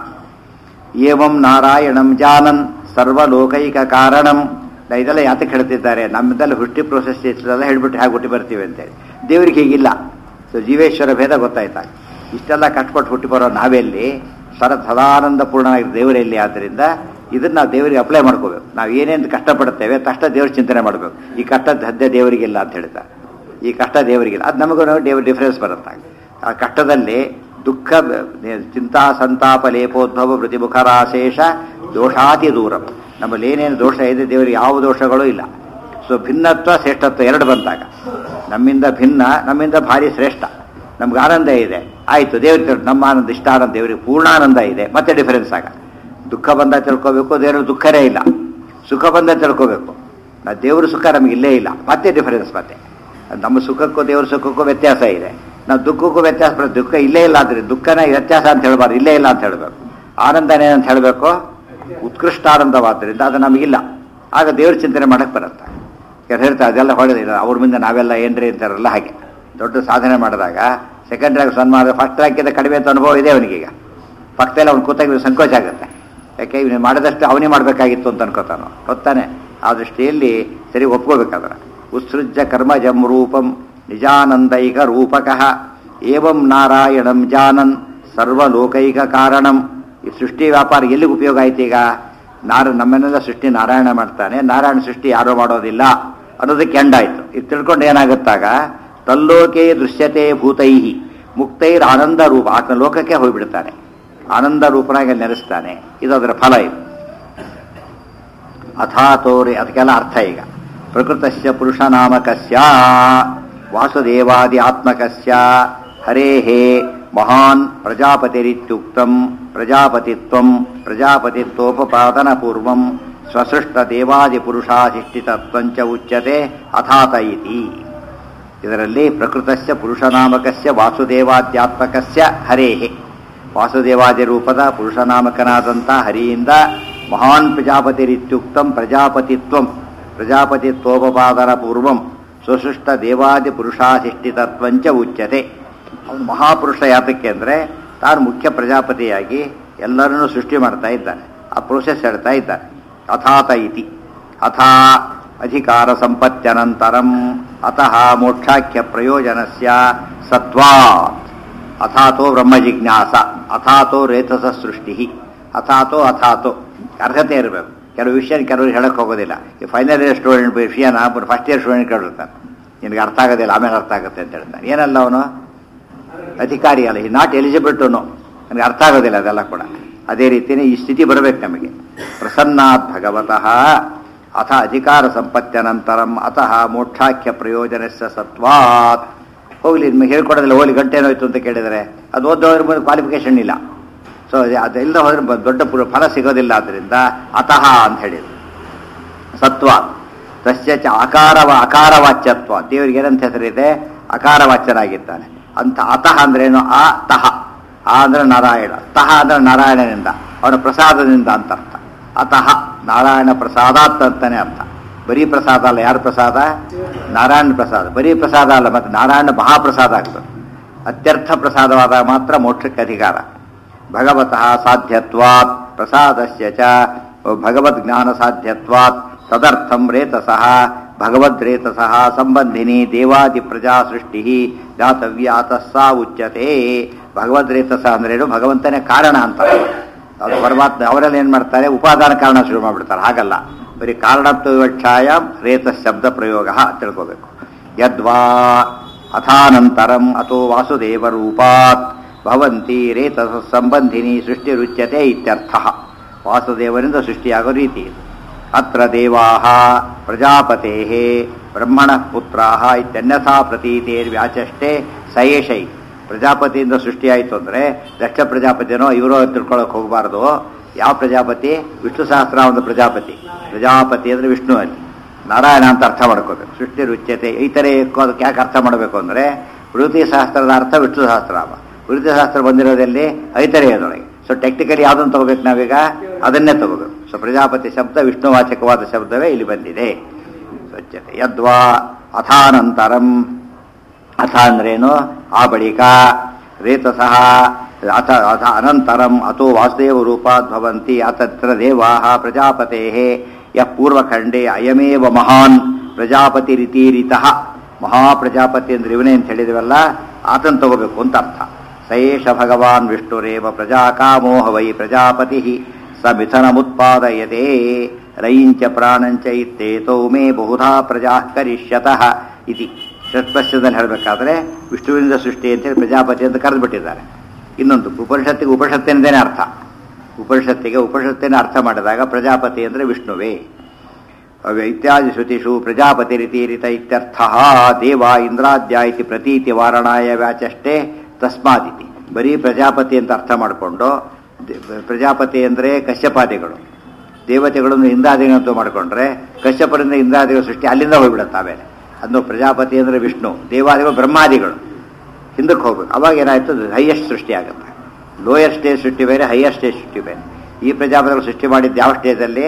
ಏವಂ ನಾರಾಯಣಂ ಜಾನನ್ ಸರ್ವಲೋಕೈಕ ಕಾರಣಂ ನಾ ಇದೆಲ್ಲ ಯಾತಕ್ಕೆ ಹೇಳ್ತಿದ್ದಾರೆ ನಮ್ಮದೆಲ್ಲ ಹುಟ್ಟಿ ಪ್ರೊಸೆಸ್ ಇರ್ತದೆಲ್ಲ ಹೇಳ್ಬಿಟ್ಟು ಹೇಗೆ ಹುಟ್ಟಿ ಬರ್ತೀವಿ ಅಂತೇಳಿ ದೇವರಿಗೆ ಹೀಗಿಲ್ಲ ಸೊ ಜೀವೇಶ್ವರ ಭೇದ ಗೊತ್ತಾಯ್ತಾ ಇಷ್ಟೆಲ್ಲ ಕಷ್ಟಪಟ್ಟು ಹುಟ್ಟಿ ಬರೋ ನಾವೆಲ್ಲಿ ಸರ ಸದಾನಂದ ಪೂರ್ಣನಾಗಿ ದೇವರಲ್ಲಿ ಆದ್ದರಿಂದ ಇದನ್ನ ನಾವು ದೇವರಿಗೆ ಅಪ್ಲೈ ಮಾಡ್ಕೋಬೇಕು ನಾವು ಏನೇನು ಕಷ್ಟಪಡ್ತೇವೆ ಕಷ್ಟ ದೇವ್ರ ಚಿಂತನೆ ಮಾಡಬೇಕು ಈ ಕಷ್ಟದ ಹದ್ದೆ ದೇವರಿಗಿಲ್ಲ ಅಂತ ಹೇಳ್ತಾರೆ ಈ ಕಷ್ಟ ದೇವರಿಗಿಲ್ಲ ಅದು ನಮಗೂ ದೇವ್ರ ಡಿಫರೆನ್ಸ್ ಬರುತ್ತೆ ಆ ಕಷ್ಟದಲ್ಲಿ ದುಃಖ ಚಿಂತಾ ಸಂತಾಪ ಲೇಪೋದ್ಭವ ಪ್ರತಿಮುಖರಾಶೇಷ ದೋಷಾತಿ ದೂರಂ ನಮ್ಮಲ್ಲಿ ಏನೇನು ದೋಷ ಇದೆ ದೇವರಿಗೆ ಯಾವ ದೋಷಗಳೂ ಇಲ್ಲ ಸೊ ಭಿನ್ನತ್ವ ಶ್ರೇಷ್ಠತ್ವ ಎರಡು ಬಂದಾಗ ನಮ್ಮಿಂದ ಭಿನ್ನ ನಮ್ಮಿಂದ ಭಾರಿ ಶ್ರೇಷ್ಠ ನಮ್ಗೆ ಆನಂದ ಇದೆ ಆಯಿತು ದೇವ್ರ ನಮ್ಮ ಆನಂದ ಇಷ್ಟ ಆನಂದ ದೇವರಿಗೆ ಪೂರ್ಣಾನಂದ ಇದೆ ಮತ್ತೆ ಡಿಫರೆನ್ಸ್ ಆಗ ದುಃಖ ಬಂದ ತಿಳ್ಕೋಬೇಕು ದೇವ್ರ ದುಃಖನೇ ಇಲ್ಲ ಸುಖ ಬಂದ ತಿಳ್ಕೋಬೇಕು ನಾ ದೇವ್ರ ಸುಖ ನಮಗೆ ಇಲ್ಲೇ ಇಲ್ಲ ಮತ್ತೆ ಡಿಫರೆನ್ಸ್ ಮತ್ತೆ ನಮ್ಮ ಸುಖಕ್ಕೂ ದೇವ್ರ ಸುಖಕ್ಕೂ ವ್ಯತ್ಯಾಸ ಇದೆ ನಾವು ದುಃಖಕ್ಕೂ ವ್ಯತ್ಯಾಸ ಬರುತ್ತೆ ದುಃಖ ಇಲ್ಲೇ ಇಲ್ಲ ಅಂದ್ರೆ ದುಃಖನೇ ವ್ಯತ್ಯಾಸ ಅಂತ ಹೇಳ್ಬಾರ್ದು ಇಲ್ಲೇ ಇಲ್ಲ ಅಂತ ಹೇಳಬೇಕು ಆನಂದನೇ ಅಂತ ಹೇಳಬೇಕು ಉತ್ಕೃಷ್ಟ ಆನಂದವಾದ್ದರಿಂದ ಅದು ನಮಗಿಲ್ಲ ಆಗ ದೇವ್ರ ಚಿಂತನೆ ಮಾಡಕ್ಕೆ ಬರುತ್ತೆ ಯಾರು ಹೇಳ್ತಾರೆ ಅದೆಲ್ಲ ಹೊಡೆದಿಲ್ಲ ಅವ್ರ ಮುಂದೆ ನಾವೆಲ್ಲ ಏನ್ರಿ ಅಂತಾರಲ್ಲ ಹಾಗೆ ದೊಡ್ಡ ಸಾಧನೆ ಮಾಡಿದಾಗ ಸೆಕೆಂಡ್ ರ್ಯಾಂಕ್ ಸನ್ಮಾನ ಫಸ್ಟ್ ರ್ಯಾಂಕಿಂದ ಕಡಿಮೆ ಅಂತ ಅನುಭವ ಇದೆ ಅವನಿಗೀಗ ಪಕ್ಕದಲ್ಲಿ ಅವ್ನು ಕೂತಾಗ ಸಂಕೋಚ ಆಗುತ್ತೆ ಯಾಕೆ ಇವನು ಮಾಡಿದಷ್ಟು ಅವನೇ ಮಾಡಬೇಕಾಗಿತ್ತು ಅಂತ ಅನ್ಕೋತಾನು ಗೊತ್ತಾನೆ ಆ ದೃಷ್ಟಿಯಲ್ಲಿ ಸರಿ ಒಪ್ಕೋಬೇಕಾದ್ರೆ ಉತ್ಸೃಜ್ಯ ಕರ್ಮಜಂ ರೂಪಂ ನಿಜಾನಂದೈಕ ರೂಪಕಃ ಏವಂ ನಾರಾಯಣಂ ಜಾನನ್ ಸರ್ವಲೋಕೈಕ ಕಾರಣಂ ಈ ಸೃಷ್ಟಿ ವ್ಯಾಪಾರ ಎಲ್ಲಿಗೆ ಉಪಯೋಗ ಆಯ್ತು ಈಗ ನಾರ ನಮ್ಮನ್ನೆಲ್ಲ ಸೃಷ್ಟಿ ನಾರಾಯಣ ಮಾಡ್ತಾನೆ ನಾರಾಯಣ ಸೃಷ್ಟಿ ಯಾರೋ ಮಾಡೋದಿಲ್ಲ ಅನ್ನೋದಕ್ಕೆ ಎಂಡಾಯ್ತು ಇದು ತಿಳ್ಕೊಂಡು ಏನಾಗುತ್ತಾಗ ತಲ್ಲೋಕೆ ದೃಶ್ಯತೆ ಭೂತೈಹಿ ಮುಕ್ತೈರ್ ಆನಂದ ರೂಪ ಆತನ ಲೋಕಕ್ಕೆ ಹೋಗ್ಬಿಡ್ತಾನೆ ಆನಂದ ರೂಪನಾಗಿ ನೆಲೆಸ್ತಾನೆ ಇದು ಅದರ ಫಲ ಇದು ಅಥಾತೋರೆ ಅದಕ್ಕೆಲ್ಲ ಅರ್ಥ ಈಗ ಪ್ರಕೃತಸ್ಯ ಪುರುಷನಾಮಕಸ್ಯ ವಾಸುದೇವಾದಿ ಆತ್ಮಕಸ್ಯ ಹರೇಹೇ ಮಹಾನ್ ಪ್ರಜಾಪತಿರಿತ್ಯುಕ್ತಂ ಪ್ರಜಾಪತಿತ್ವಂ ಪ್ರಜಾಪತಿತ್ವೋಪಪಾದನ ಪೂರ್ವಂ ಸ್ವಸೃಷ್ಟ ದೇವಾದಿ ಪುರುಷಾಧಿಷ್ಠಿತತ್ವಂಚ ಉಚ್ಯತೆ ಅಥಾತ ಇತಿ ಇದರಲ್ಲಿ ಪ್ರಕೃತಸ್ಯ ಪುರುಷನಾಮಕಸ್ಯ ವಾಸುದೇವಾದ್ಯಾತ್ಮಕಸ್ಯ ಹರೇಹೇ ವಾಸುದೇವಾದಿ ರೂಪದ ಪುರುಷನಾಮಕನಾದಂಥ ಹರಿಯಿಂದ ಮಹಾನ್ ಪ್ರಜಾಪತಿರಿತ್ಯುಕ್ತಂ ಪ್ರಜಾಪತಿತ್ವಂ ಪ್ರಜಾಪತಿತ್ವೋಪಪಾದನ ಪೂರ್ವಂ ಸ್ವಸೃಷ್ಟ ದೇವಾದಿ ಪುರುಷಾಧಿಷ್ಠಿತತ್ವಂಚ ಉಚ್ಯತೆ ಅವನು ಮಹಾಪುರುಷ ಯಾತಕ್ಕೆ ಅಂದರೆ ತಾನು ಮುಖ್ಯ ಪ್ರಜಾಪತಿಯಾಗಿ ಎಲ್ಲರನ್ನೂ ಸೃಷ್ಟಿ ಮಾಡ್ತಾ ಇದ್ದಾನೆ ಆ ಪ್ರೋಸೆಸ್ ಹೇಳ್ತಾ ಇದ್ದಾನೆ ಅಥಾತ ಇತಿ ಅಥಾ ಅಧಿಕಾರ ಸಂಪತ್ತ್ಯನಂತರಂ ಅತಃ ಮೋಕ್ಷಾಖ್ಯ ಪ್ರಯೋಜನಸ್ಯ ಸತ್ವಾತ್ ಅಥಾತೋ ಬ್ರಹ್ಮ ಜಿಜ್ಞಾಸ ಅಥಾತೋ ರೇತಸ ಸೃಷ್ಟಿ ಅಥಾತೋ ಅಥಾತೋ ಅರ್ಹತೆ ಇರಬೇಕು ಕೆಲವು ವಿಷಯ ಕೆಲವರು ಹೇಳಕ್ಕೆ ಹೋಗೋದಿಲ್ಲ ಈ ಫೈನಲ್ ಇಯರ್ ಸ್ಟೂಡೆಂಟ್ ವಿಷಯನ ಫಸ್ಟ್ ಇಯರ್ ಸ್ಟೂಡೆಂಟ್ ಕೇಳಿರ್ತಾನೆ ನಿನಗೆ ಅರ್ಥ ಆಗೋದಿಲ್ಲ ಆಮೇಲೆ ಅರ್ಥ ಆಗುತ್ತೆ ಅಂತ ಹೇಳ್ತಾನೆ ಏನಲ್ಲ ಅವನು ಅಧಿಕಾರಿ ಅಲ್ಲ ಈ ನಾಟ್ ಎಲಿಜಿಬಲ್ ಟು ನೋ ನನಗೆ ಅರ್ಥ ಆಗೋದಿಲ್ಲ ಅದೆಲ್ಲ ಕೂಡ ಅದೇ ರೀತಿಯೇ ಈ ಸ್ಥಿತಿ ಬರಬೇಕು ನಮಗೆ ಪ್ರಸನ್ನಾತ್ ಭಗವತಃ ಅಥ ಅಧಿಕಾರ ಸಂಪತ್ತ್ಯನಂತರಂ ಅತಃ ಮೋಕ್ಷಾಖ್ಯ ಪ್ರಯೋಜನಸ್ಯ ಸತ್ವಾತ್ ಹೋಗ್ಲಿ ನಿಮಗೆ ಹೇಳ್ಕೊಡೋದಿಲ್ಲ ಹೋಗ್ಲಿ ಗಂಟೆ ಏನಾಯ್ತು ಅಂತ ಕೇಳಿದರೆ ಅದು ಓದೋದ್ರ ಮೇಲೆ ಕ್ವಾಲಿಫಿಕೇಶನ್ ಇಲ್ಲ ಸೊ ಅದೆಲ್ಲ ಹೋದ್ರೆ ಬ- ದೊಡ್ಡ ಪುರ ಫಲ ಸಿಗೋದಿಲ್ಲ ಆದ್ದರಿಂದ ಅತಃ ಅಂತ ಹೇಳಿದ್ರು ಸತ್ವ ತಸ್ಯ ಚ ಅಕಾರವ ಅಕಾರವಾಚ್ಯತ್ವ ದೇವರಿಗೆ ಏನಂತ ಹೆಸರಿದೆ ಅಕಾರವಾಚ್ಯನಾಗಿದ್ದಾನೆ ಅಂತ ಅತಃ ಅಂದ್ರೇನು ಆ ತಹ ಆ ಅಂದ್ರೆ ನಾರಾಯಣ ತಹ ಅಂದ್ರೆ ನಾರಾಯಣನಿಂದ ಅವನ ಪ್ರಸಾದದಿಂದ ಅಂತ ಅರ್ಥ ಅತಃ ನಾರಾಯಣ ಪ್ರಸಾದಾತ್ ಅಂತಾನೆ ಅರ್ಥ ಬರೀ ಪ್ರಸಾದ ಅಲ್ಲ ಯಾರ ಪ್ರಸಾದ ನಾರಾಯಣ ಪ್ರಸಾದ ಬರೀ ಪ್ರಸಾದ ಅಲ್ಲ ಮತ್ತೆ ನಾರಾಯಣ ಮಹಾಪ್ರಸಾದ ಆಗ್ತದೆ ಅತ್ಯರ್ಥ ಪ್ರಸಾದವಾದ ಮಾತ್ರ ಮೋಕ್ಷಕ್ಕೆ ಅಧಿಕಾರ ಭಗವತಃ ಸಾಧ್ಯತ್ವಾತ್ ಪ್ರಸಾದಸ್ಯ ಚ ಭಗವದ್ ಜ್ಞಾನ ಸಾಧ್ಯತ್ವಾತ್ ತದರ್ಥಂ ರೇತಸಃ ಭಗವದ್ರೇತಸಃ ಸಂಬಂಧಿನಿ ದೇವಾದಿ ಪ್ರಜಾ ಸೃಷ್ಟಿ ಜಾತವ್ಯಾತಃ ಸಾ ಉಚ್ಯತೆ ಭಗವದ್ರೇತಸ ಅಂದ್ರೇನು ಭಗವಂತನೇ ಕಾರಣ ಅಂತ ಅದು ಪರಮಾತ್ಮ ಅವರೆಲ್ಲ ಏನ್ ಮಾಡ್ತಾರೆ ಉಪಾದಾನ ಕಾರಣ ಶುರು ಮಾಡ್ಬಿಡ್ತಾರೆ ಹಾಗಲ್ಲ ಬರೀ ಕಾರಣತ್ವ ವಿವಕ್ಷಾಯ ರೇತ ಶಬ್ದ ಪ್ರಯೋಗ ತಿಳ್ಕೋಬೇಕು ಯದ್ವಾ ಅಥಾನಂತರಂ ಅಥೋ ವಾಸುದೇವ ರೂಪಾತ್ ಭವಂತಿ ರೇತ ಸಂಬಂಧಿನಿ ಸೃಷ್ಟಿರುಚ್ಯತೆ ಇತ್ಯರ್ಥ ವಾಸುದೇವರಿಂದ ಸೃಷ್ಟಿಯಾಗೋ ರೀತಿ ಇದು. ಅತ್ರ ದೇವಾ ಪ್ರಜಾಪತೆ ಬ್ರಹ್ಮಣ ಪುತ್ರ ಇತ್ಯನ್ಯಥಾ ಪ್ರತೀತೇರ್ವ್ಯಾಚಷ್ಟೇ ಸಯೇಷೈ ಪ್ರಜಾಪತಿಯಿಂದ ಸೃಷ್ಟಿಯಾಯಿತು ಅಂದರೆ ದಕ್ಷ ಪ್ರಜಾಪತಿನೋ ಇವರು ತಿಳ್ಕೊಳಕ್ ಹೋಗಬಾರ್ದು ಯಾವ ಪ್ರಜಾಪತಿ ವಿಷ್ಣು ಸಹಸ್ರ ಒಂದು ಪ್ರಜಾಪತಿ ಪ್ರಜಾಪತಿ ಅಂದರೆ ವಿಷ್ಣು ಅಲ್ಲಿ ನಾರಾಯಣ ಅಂತ ಅರ್ಥ ಮಾಡ್ಕೋಬೇಕು ಸೃಷ್ಟಿ ರುಚ್ಯತೆ ಈ ಥರ ಅದಕ್ಕೆ ಯಾಕೆ ಅರ್ಥ ಮಾಡಬೇಕು ಅಂದರೆ ವೃತ್ತಿ ಶಾಸ್ತ್ರದ ಅರ್ಥ ವಿಷ್ಣು ಸಹಸ್ರನಾಮ ವೃತ್ತಿ ಶಾಸ್ತ್ರ ಬಂದಿರೋದಲ್ಲಿ ಐತರೆಯದೊಳಗೆ ಸೊ ಟೆಕ್ನಿಕಲಿ ಯಾವುದನ್ನು ತಗೋಬೇಕು ನಾವೀಗ ಅದನ್ನೇ ತಗೋಬೇಕು ಸೊ ಪ್ರಜಾಪತಿ ಶಬ್ದ ವಿಷ್ಣುವಾಚಕವಾದ ಶಬ್ದವೇ ಇಲ್ಲಿ ಬಂದಿದೆ ಸ್ವಚ್ಛತೆ ಯದ್ವಾ ಅಥಾನಂತರಂ ಅಥ ಅಂದ್ರೇನು ಆ ಬಳಿಕ ರೇತಸಃ ಅಥ ಅಥ ಅನಂತರಂ ಅಥೋ ವಾಸುದೇವ ರೂಪಾತ್ ಭವಂತಿ ಅತತ್ರ ದೇವಾ ಪ್ರಜಾಪತೆ ಯ ಪೂರ್ವಖಂಡೇ ಅಯಮೇವ ಮಹಾನ್ ಪ್ರಜಾಪತಿ ರೀತಿರಿತಃ ಮಹಾಪ್ರಜಾಪತಿ ಅಂದ್ರೆ ಇವನೇ ಅಂತ ಹೇಳಿದವಲ್ಲ ಆತನ್ ತಗೋಬೇಕು ಅಂತ ಅರ್ಥ ಸಯೇಷ ಭಗವಾನ್ ವಿಷ್ಣುರೇವ ಪ್ರಜಾಕಾಮೋಹ ವೈ ಪ್ರಜಾಪತಿ ಸ ಮಿಥನಮುತ್ಪಾದಯತೆ ರೈಂಚ ಪ್ರಾಣಂಚ ಇತ್ತೇತೌ ಮೇ ಬಹುಧಾ ಪ್ರಜಾ ಕರಿಷ್ಯತಃ ಇತಿ ಷಟ್ಪಶ್ಯದಲ್ಲಿ ಹೇಳಬೇಕಾದ್ರೆ ವಿಷ್ಣುವಿನಿಂದ ಸೃಷ್ಟಿ ಅಂತೇಳಿ ಪ್ರಜಾಪತಿ ಅಂತ ಕರೆದುಬಿಟ್ಟಿದ್ದಾರೆ ಇನ್ನೊಂದು ಉಪನಿಷತ್ತಿಗೆ ಉಪನಿಷತ್ತಿನದೇನೆ ಅರ್ಥ ಉಪನಿಷತ್ತಿಗೆ ಉಪನಿಷತ್ತಿನ ಅರ್ಥ ಮಾಡಿದಾಗ ಪ್ರಜಾಪತಿ ಅಂದರೆ ವಿಷ್ಣುವೇ ಅವ್ಯ ಇತ್ಯಾದಿ ಶ್ರುತಿಷು ಪ್ರಜಾಪತಿ ರೀತಿರಿತ ಇತ್ಯರ್ಥ ದೇವ ಇಂದ್ರಾದ್ಯ ಇತಿ ಪ್ರತೀತಿ ವಾರಣಾಯ ವ್ಯಾಚಷ್ಟೇ ತಸ್ಮಾದಿತಿ ಬರೀ ಪ್ರಜಾಪತಿ ಅಂತ ಅರ್ಥ ಮಾಡಿಕೊಂಡು ಪ್ರಜಾಪತಿ ಅಂದರೆ ಕಶ್ಯಪಾದಿಗಳು ದೇವತೆಗಳನ್ನು ಇಂದ್ರಾದಿಗಳಂತೂ ಮಾಡಿಕೊಂಡ್ರೆ ಕಶ್ಯಪರಿಂದ ಇಂದ್ರಾದಿಗಳ ಸೃಷ್ಟಿ ಅಲ್ಲಿಂದ ಹೋಗ್ಬಿಡುತ್ತೆ ಆಮೇಲೆ ಅದನ್ನು ಪ್ರಜಾಪತಿ ಅಂದರೆ ವಿಷ್ಣು ದೇವಾದಿಗಳು ಬ್ರಹ್ಮಾದಿಗಳು ಹಿಂದಕ್ಕೆ ಹೋಗ್ಬೇಕು ಅವಾಗ ಏನಾಯ್ತು ಹೈಯೆಸ್ಟ್ ಸೃಷ್ಟಿ ಆಗುತ್ತೆ ಲೋಯರ್ ಸ್ಟೇಜ್ ಸೃಷ್ಟಿ ಬೇರೆ ಹೈಯರ್ ಸ್ಟೇಜ್ ಸೃಷ್ಟಿ ಬೇರೆ ಈ ಪ್ರಜಾಪತಿಗಳು ಸೃಷ್ಟಿ ಮಾಡಿದ್ದು ಯಾವ ಸ್ಟೇಜಲ್ಲಿ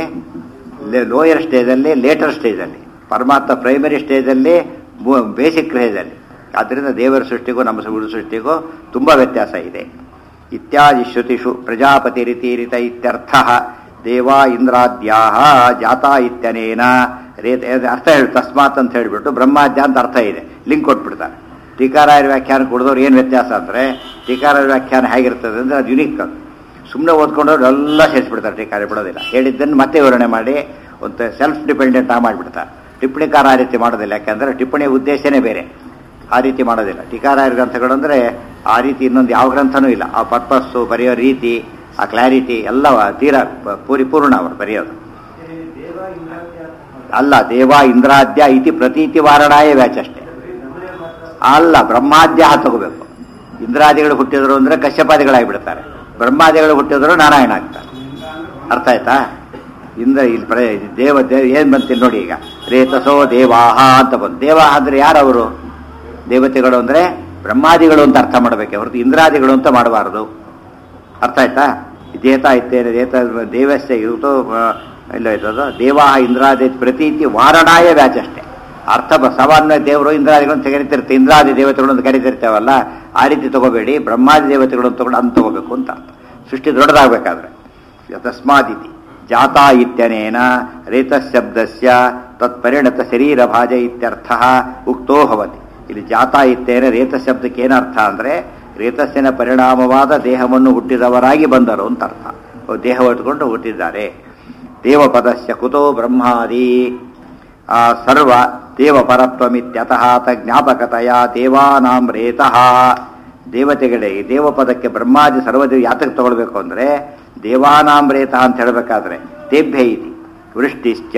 ಲೋಯರ್ ಸ್ಟೇಜಲ್ಲಿ ಲೇಟರ್ ಸ್ಟೇಜಲ್ಲಿ ಪರಮಾತ್ಮ ಪ್ರೈಮರಿ ಸ್ಟೇಜಲ್ಲಿ ಬೇಸಿಕ್ ಸ್ಟೇಜಲ್ಲಿ ಆದ್ದರಿಂದ ದೇವರ ಸೃಷ್ಟಿಗೂ ನಮ್ಮ ಸುಗುರು ಸೃಷ್ಟಿಗೂ ತುಂಬ ವ್ಯತ್ಯಾಸ ಇದೆ ಇತ್ಯಾದಿ ಶ್ರುತಿಷು ಪ್ರಜಾಪತಿ ರೀತಿರಿತ ಇತ್ಯರ್ಥ ದೇವಾ ಇಂದ್ರಾದ್ಯಾ ಜಾತ ಇತ್ಯನೇನ ರೇತ ಅರ್ಥ ಹೇಳಿ ತಸ್ಮಾತ್ ಅಂತ ಹೇಳಿಬಿಟ್ಟು ಬ್ರಹ್ಮಾದ್ಯ ಅಂತ ಅರ್ಥ ಇದೆ ಲಿಂಕ್ ಕೊಟ್ಬಿಡ್ತಾರೆ ಟೀಕಾರಾಯರ ವ್ಯಾಖ್ಯಾನ ಕೊಡಿದವ್ರು ಏನು ವ್ಯತ್ಯಾಸ ಅಂದರೆ ಟೀಕಾರಾಯರ ವ್ಯಾಖ್ಯಾನ ಹೇಗಿರ್ತದೆ ಅಂದರೆ ಅದು ಯುನಿಕ್ ಅದು ಸುಮ್ಮನೆ ಓದ್ಕೊಂಡವ್ರು ಎಲ್ಲ ಸೇರಿಸ್ಬಿಡ್ತಾರೆ ಟೀಕಾರ ಬಿಡೋದಿಲ್ಲ ಹೇಳಿದ್ದನ್ನು ಮತ್ತೆ ವಿವರಣೆ ಮಾಡಿ ಒಂದು ಸೆಲ್ಫ್ ಡಿಪೆಂಡೆಂಟ್ ಆಗಿ ಮಾಡಿಬಿಡ್ತಾರೆ ಟಿಪ್ಪಣಿಕಾರ ಆ ರೀತಿ ಮಾಡೋದಿಲ್ಲ ಯಾಕೆಂದರೆ ಟಿಪ್ಪಣಿಯ ಉದ್ದೇಶನೇ ಬೇರೆ ಆ ರೀತಿ ಮಾಡೋದಿಲ್ಲ ಟೀಕಾರಾಯರ ಗ್ರಂಥಗಳು ಅಂದರೆ ಆ ರೀತಿ ಇನ್ನೊಂದು ಯಾವ ಗ್ರಂಥನೂ ಇಲ್ಲ ಆ ಪರ್ಪಸ್ಸು ಬರೆಯೋ ರೀತಿ ಆ ಕ್ಲಾರಿಟಿ ಎಲ್ಲ ತೀರಾ ಪರಿಪೂರ್ಣ ಅವರು ಬರೆಯೋದು ಅಲ್ಲ ದೇವ ಇಂದ್ರಾದ್ಯ ಇತಿ ಪ್ರತೀತಿ ವಾರಣಾಯ ವ್ಯಾಚ ಅಷ್ಟೇ ಅಲ್ಲ ಬ್ರಹ್ಮಾದ್ಯ ತಗೋಬೇಕು ಇಂದ್ರಾದಿಗಳು ಹುಟ್ಟಿದ್ರು ಅಂದ್ರೆ ಕಶ್ಯಪಾದಿಗಳಾಗಿಬಿಡ್ತಾರೆ ಬ್ರಹ್ಮಾದಿಗಳು ಹುಟ್ಟಿದ್ರು ನಾರಾಯಣ ಆಗ್ತಾರೆ ಅರ್ಥ ಆಯ್ತಾ ಇಂದ್ರ ಇಲ್ಲಿ ಪ್ರ ದೇವ ದೇವ ಏನ್ ಬಂತಿಲ್ಲ ನೋಡಿ ಈಗ ರೇತಸೋ ದೇವಾಹ ಅಂತ ಬಂತು ದೇವಾಹ ಅಂದ್ರೆ ಯಾರವರು ದೇವತೆಗಳು ಅಂದ್ರೆ ಬ್ರಹ್ಮಾದಿಗಳು ಅಂತ ಅರ್ಥ ಮಾಡಬೇಕೆ ಹೊರತು ಇಂದ್ರಾದಿಗಳು ಅಂತ ಮಾಡಬಾರದು ಅರ್ಥ ಆಯ್ತಾ ದೇತ ಇತ್ತೇನೆ ದೇತ ದೇವಸ್ಯ ಇರುತ್ತೋ ಇಲ್ಲ ಇದ್ದದು ದೇವಾಹ ಇಂದ್ರಾದಿ ಪ್ರತೀತಿ ವಾರಣಾಯ ವ್ಯಾಚ ಅಷ್ಟೇ ಅರ್ಥ ಬ- ಸಾಮಾನ್ಯ ದೇವರು ಇಂದ್ರಾದಿಗಳನ್ನು ಕರಿತಿರ್ತೆ ಇಂದ್ರಾದಿ ದೇವತೆಗಳು ಅಂತ ಕರಿತಿರ್ತೇವಲ್ಲ ಆ ರೀತಿ ತಗೋಬೇಡಿ ಬ್ರಹ್ಮಾದಿ ದೇವತೆಗಳನ್ನು ತಗೊಂಡು ಅಂತ ತಗೋಬೇಕು ಅಂತ ಅರ್ಥ ಸೃಷ್ಟಿ ದೊಡ್ಡದಾಗಬೇಕಾದ್ರೆ ತಸ್ಮಾದಿತಿ ಜಾತ ಇತ್ಯನೇನ ರೇತಶಬ್ದಸ್ಯ ತತ್ಪರಿಣತ ಶರೀರ ಭಾಜ ಇತ್ಯರ್ಥ ಉಕ್ತೋ ಭವತಿ ಇಲ್ಲಿ ಜಾತ ಇತ್ಯೇನ ರೇತಶಬ್ದಕ್ಕೆ ಏನರ್ಥ ಅಂದ್ರೆ ರೇತಸ್ಸಿನ ಪರಿಣಾಮವಾದ ದೇಹವನ್ನು ಹುಟ್ಟಿದವರಾಗಿ ಬಂದರು ಅಂತ ಅರ್ಥ ಅವ್ರು ದೇಹ ಹೊತ್ತುಕೊಂಡು ಹುಟ್ಟಿದ್ದಾರೆ ದೇವಪದಸ್ಯ ಕುತೋ ಬ್ರಹ್ಮಾದಿ ಆ ಸರ್ವ ದೇವಪರತ್ವಮಿತ್ಯತಃ ಜ್ಞಾಪಕತೆಯ ದೇವಾನಾಂ ರೇತಃ ದೇವತೆಗಳೇ ಈ ದೇವಪದಕ್ಕೆ ಬ್ರಹ್ಮಾದಿ ಸರ್ವದೇವ ಯಾತಕ್ಕೆ ತಗೊಳ್ಬೇಕು ಅಂದ್ರೆ ದೇವಾನಾಂ ರೇತ ಅಂತ ಹೇಳಬೇಕಾದ್ರೆ ತೇಭ್ಯ ಇತಿ ವೃಷ್ಟಿಶ್ಚ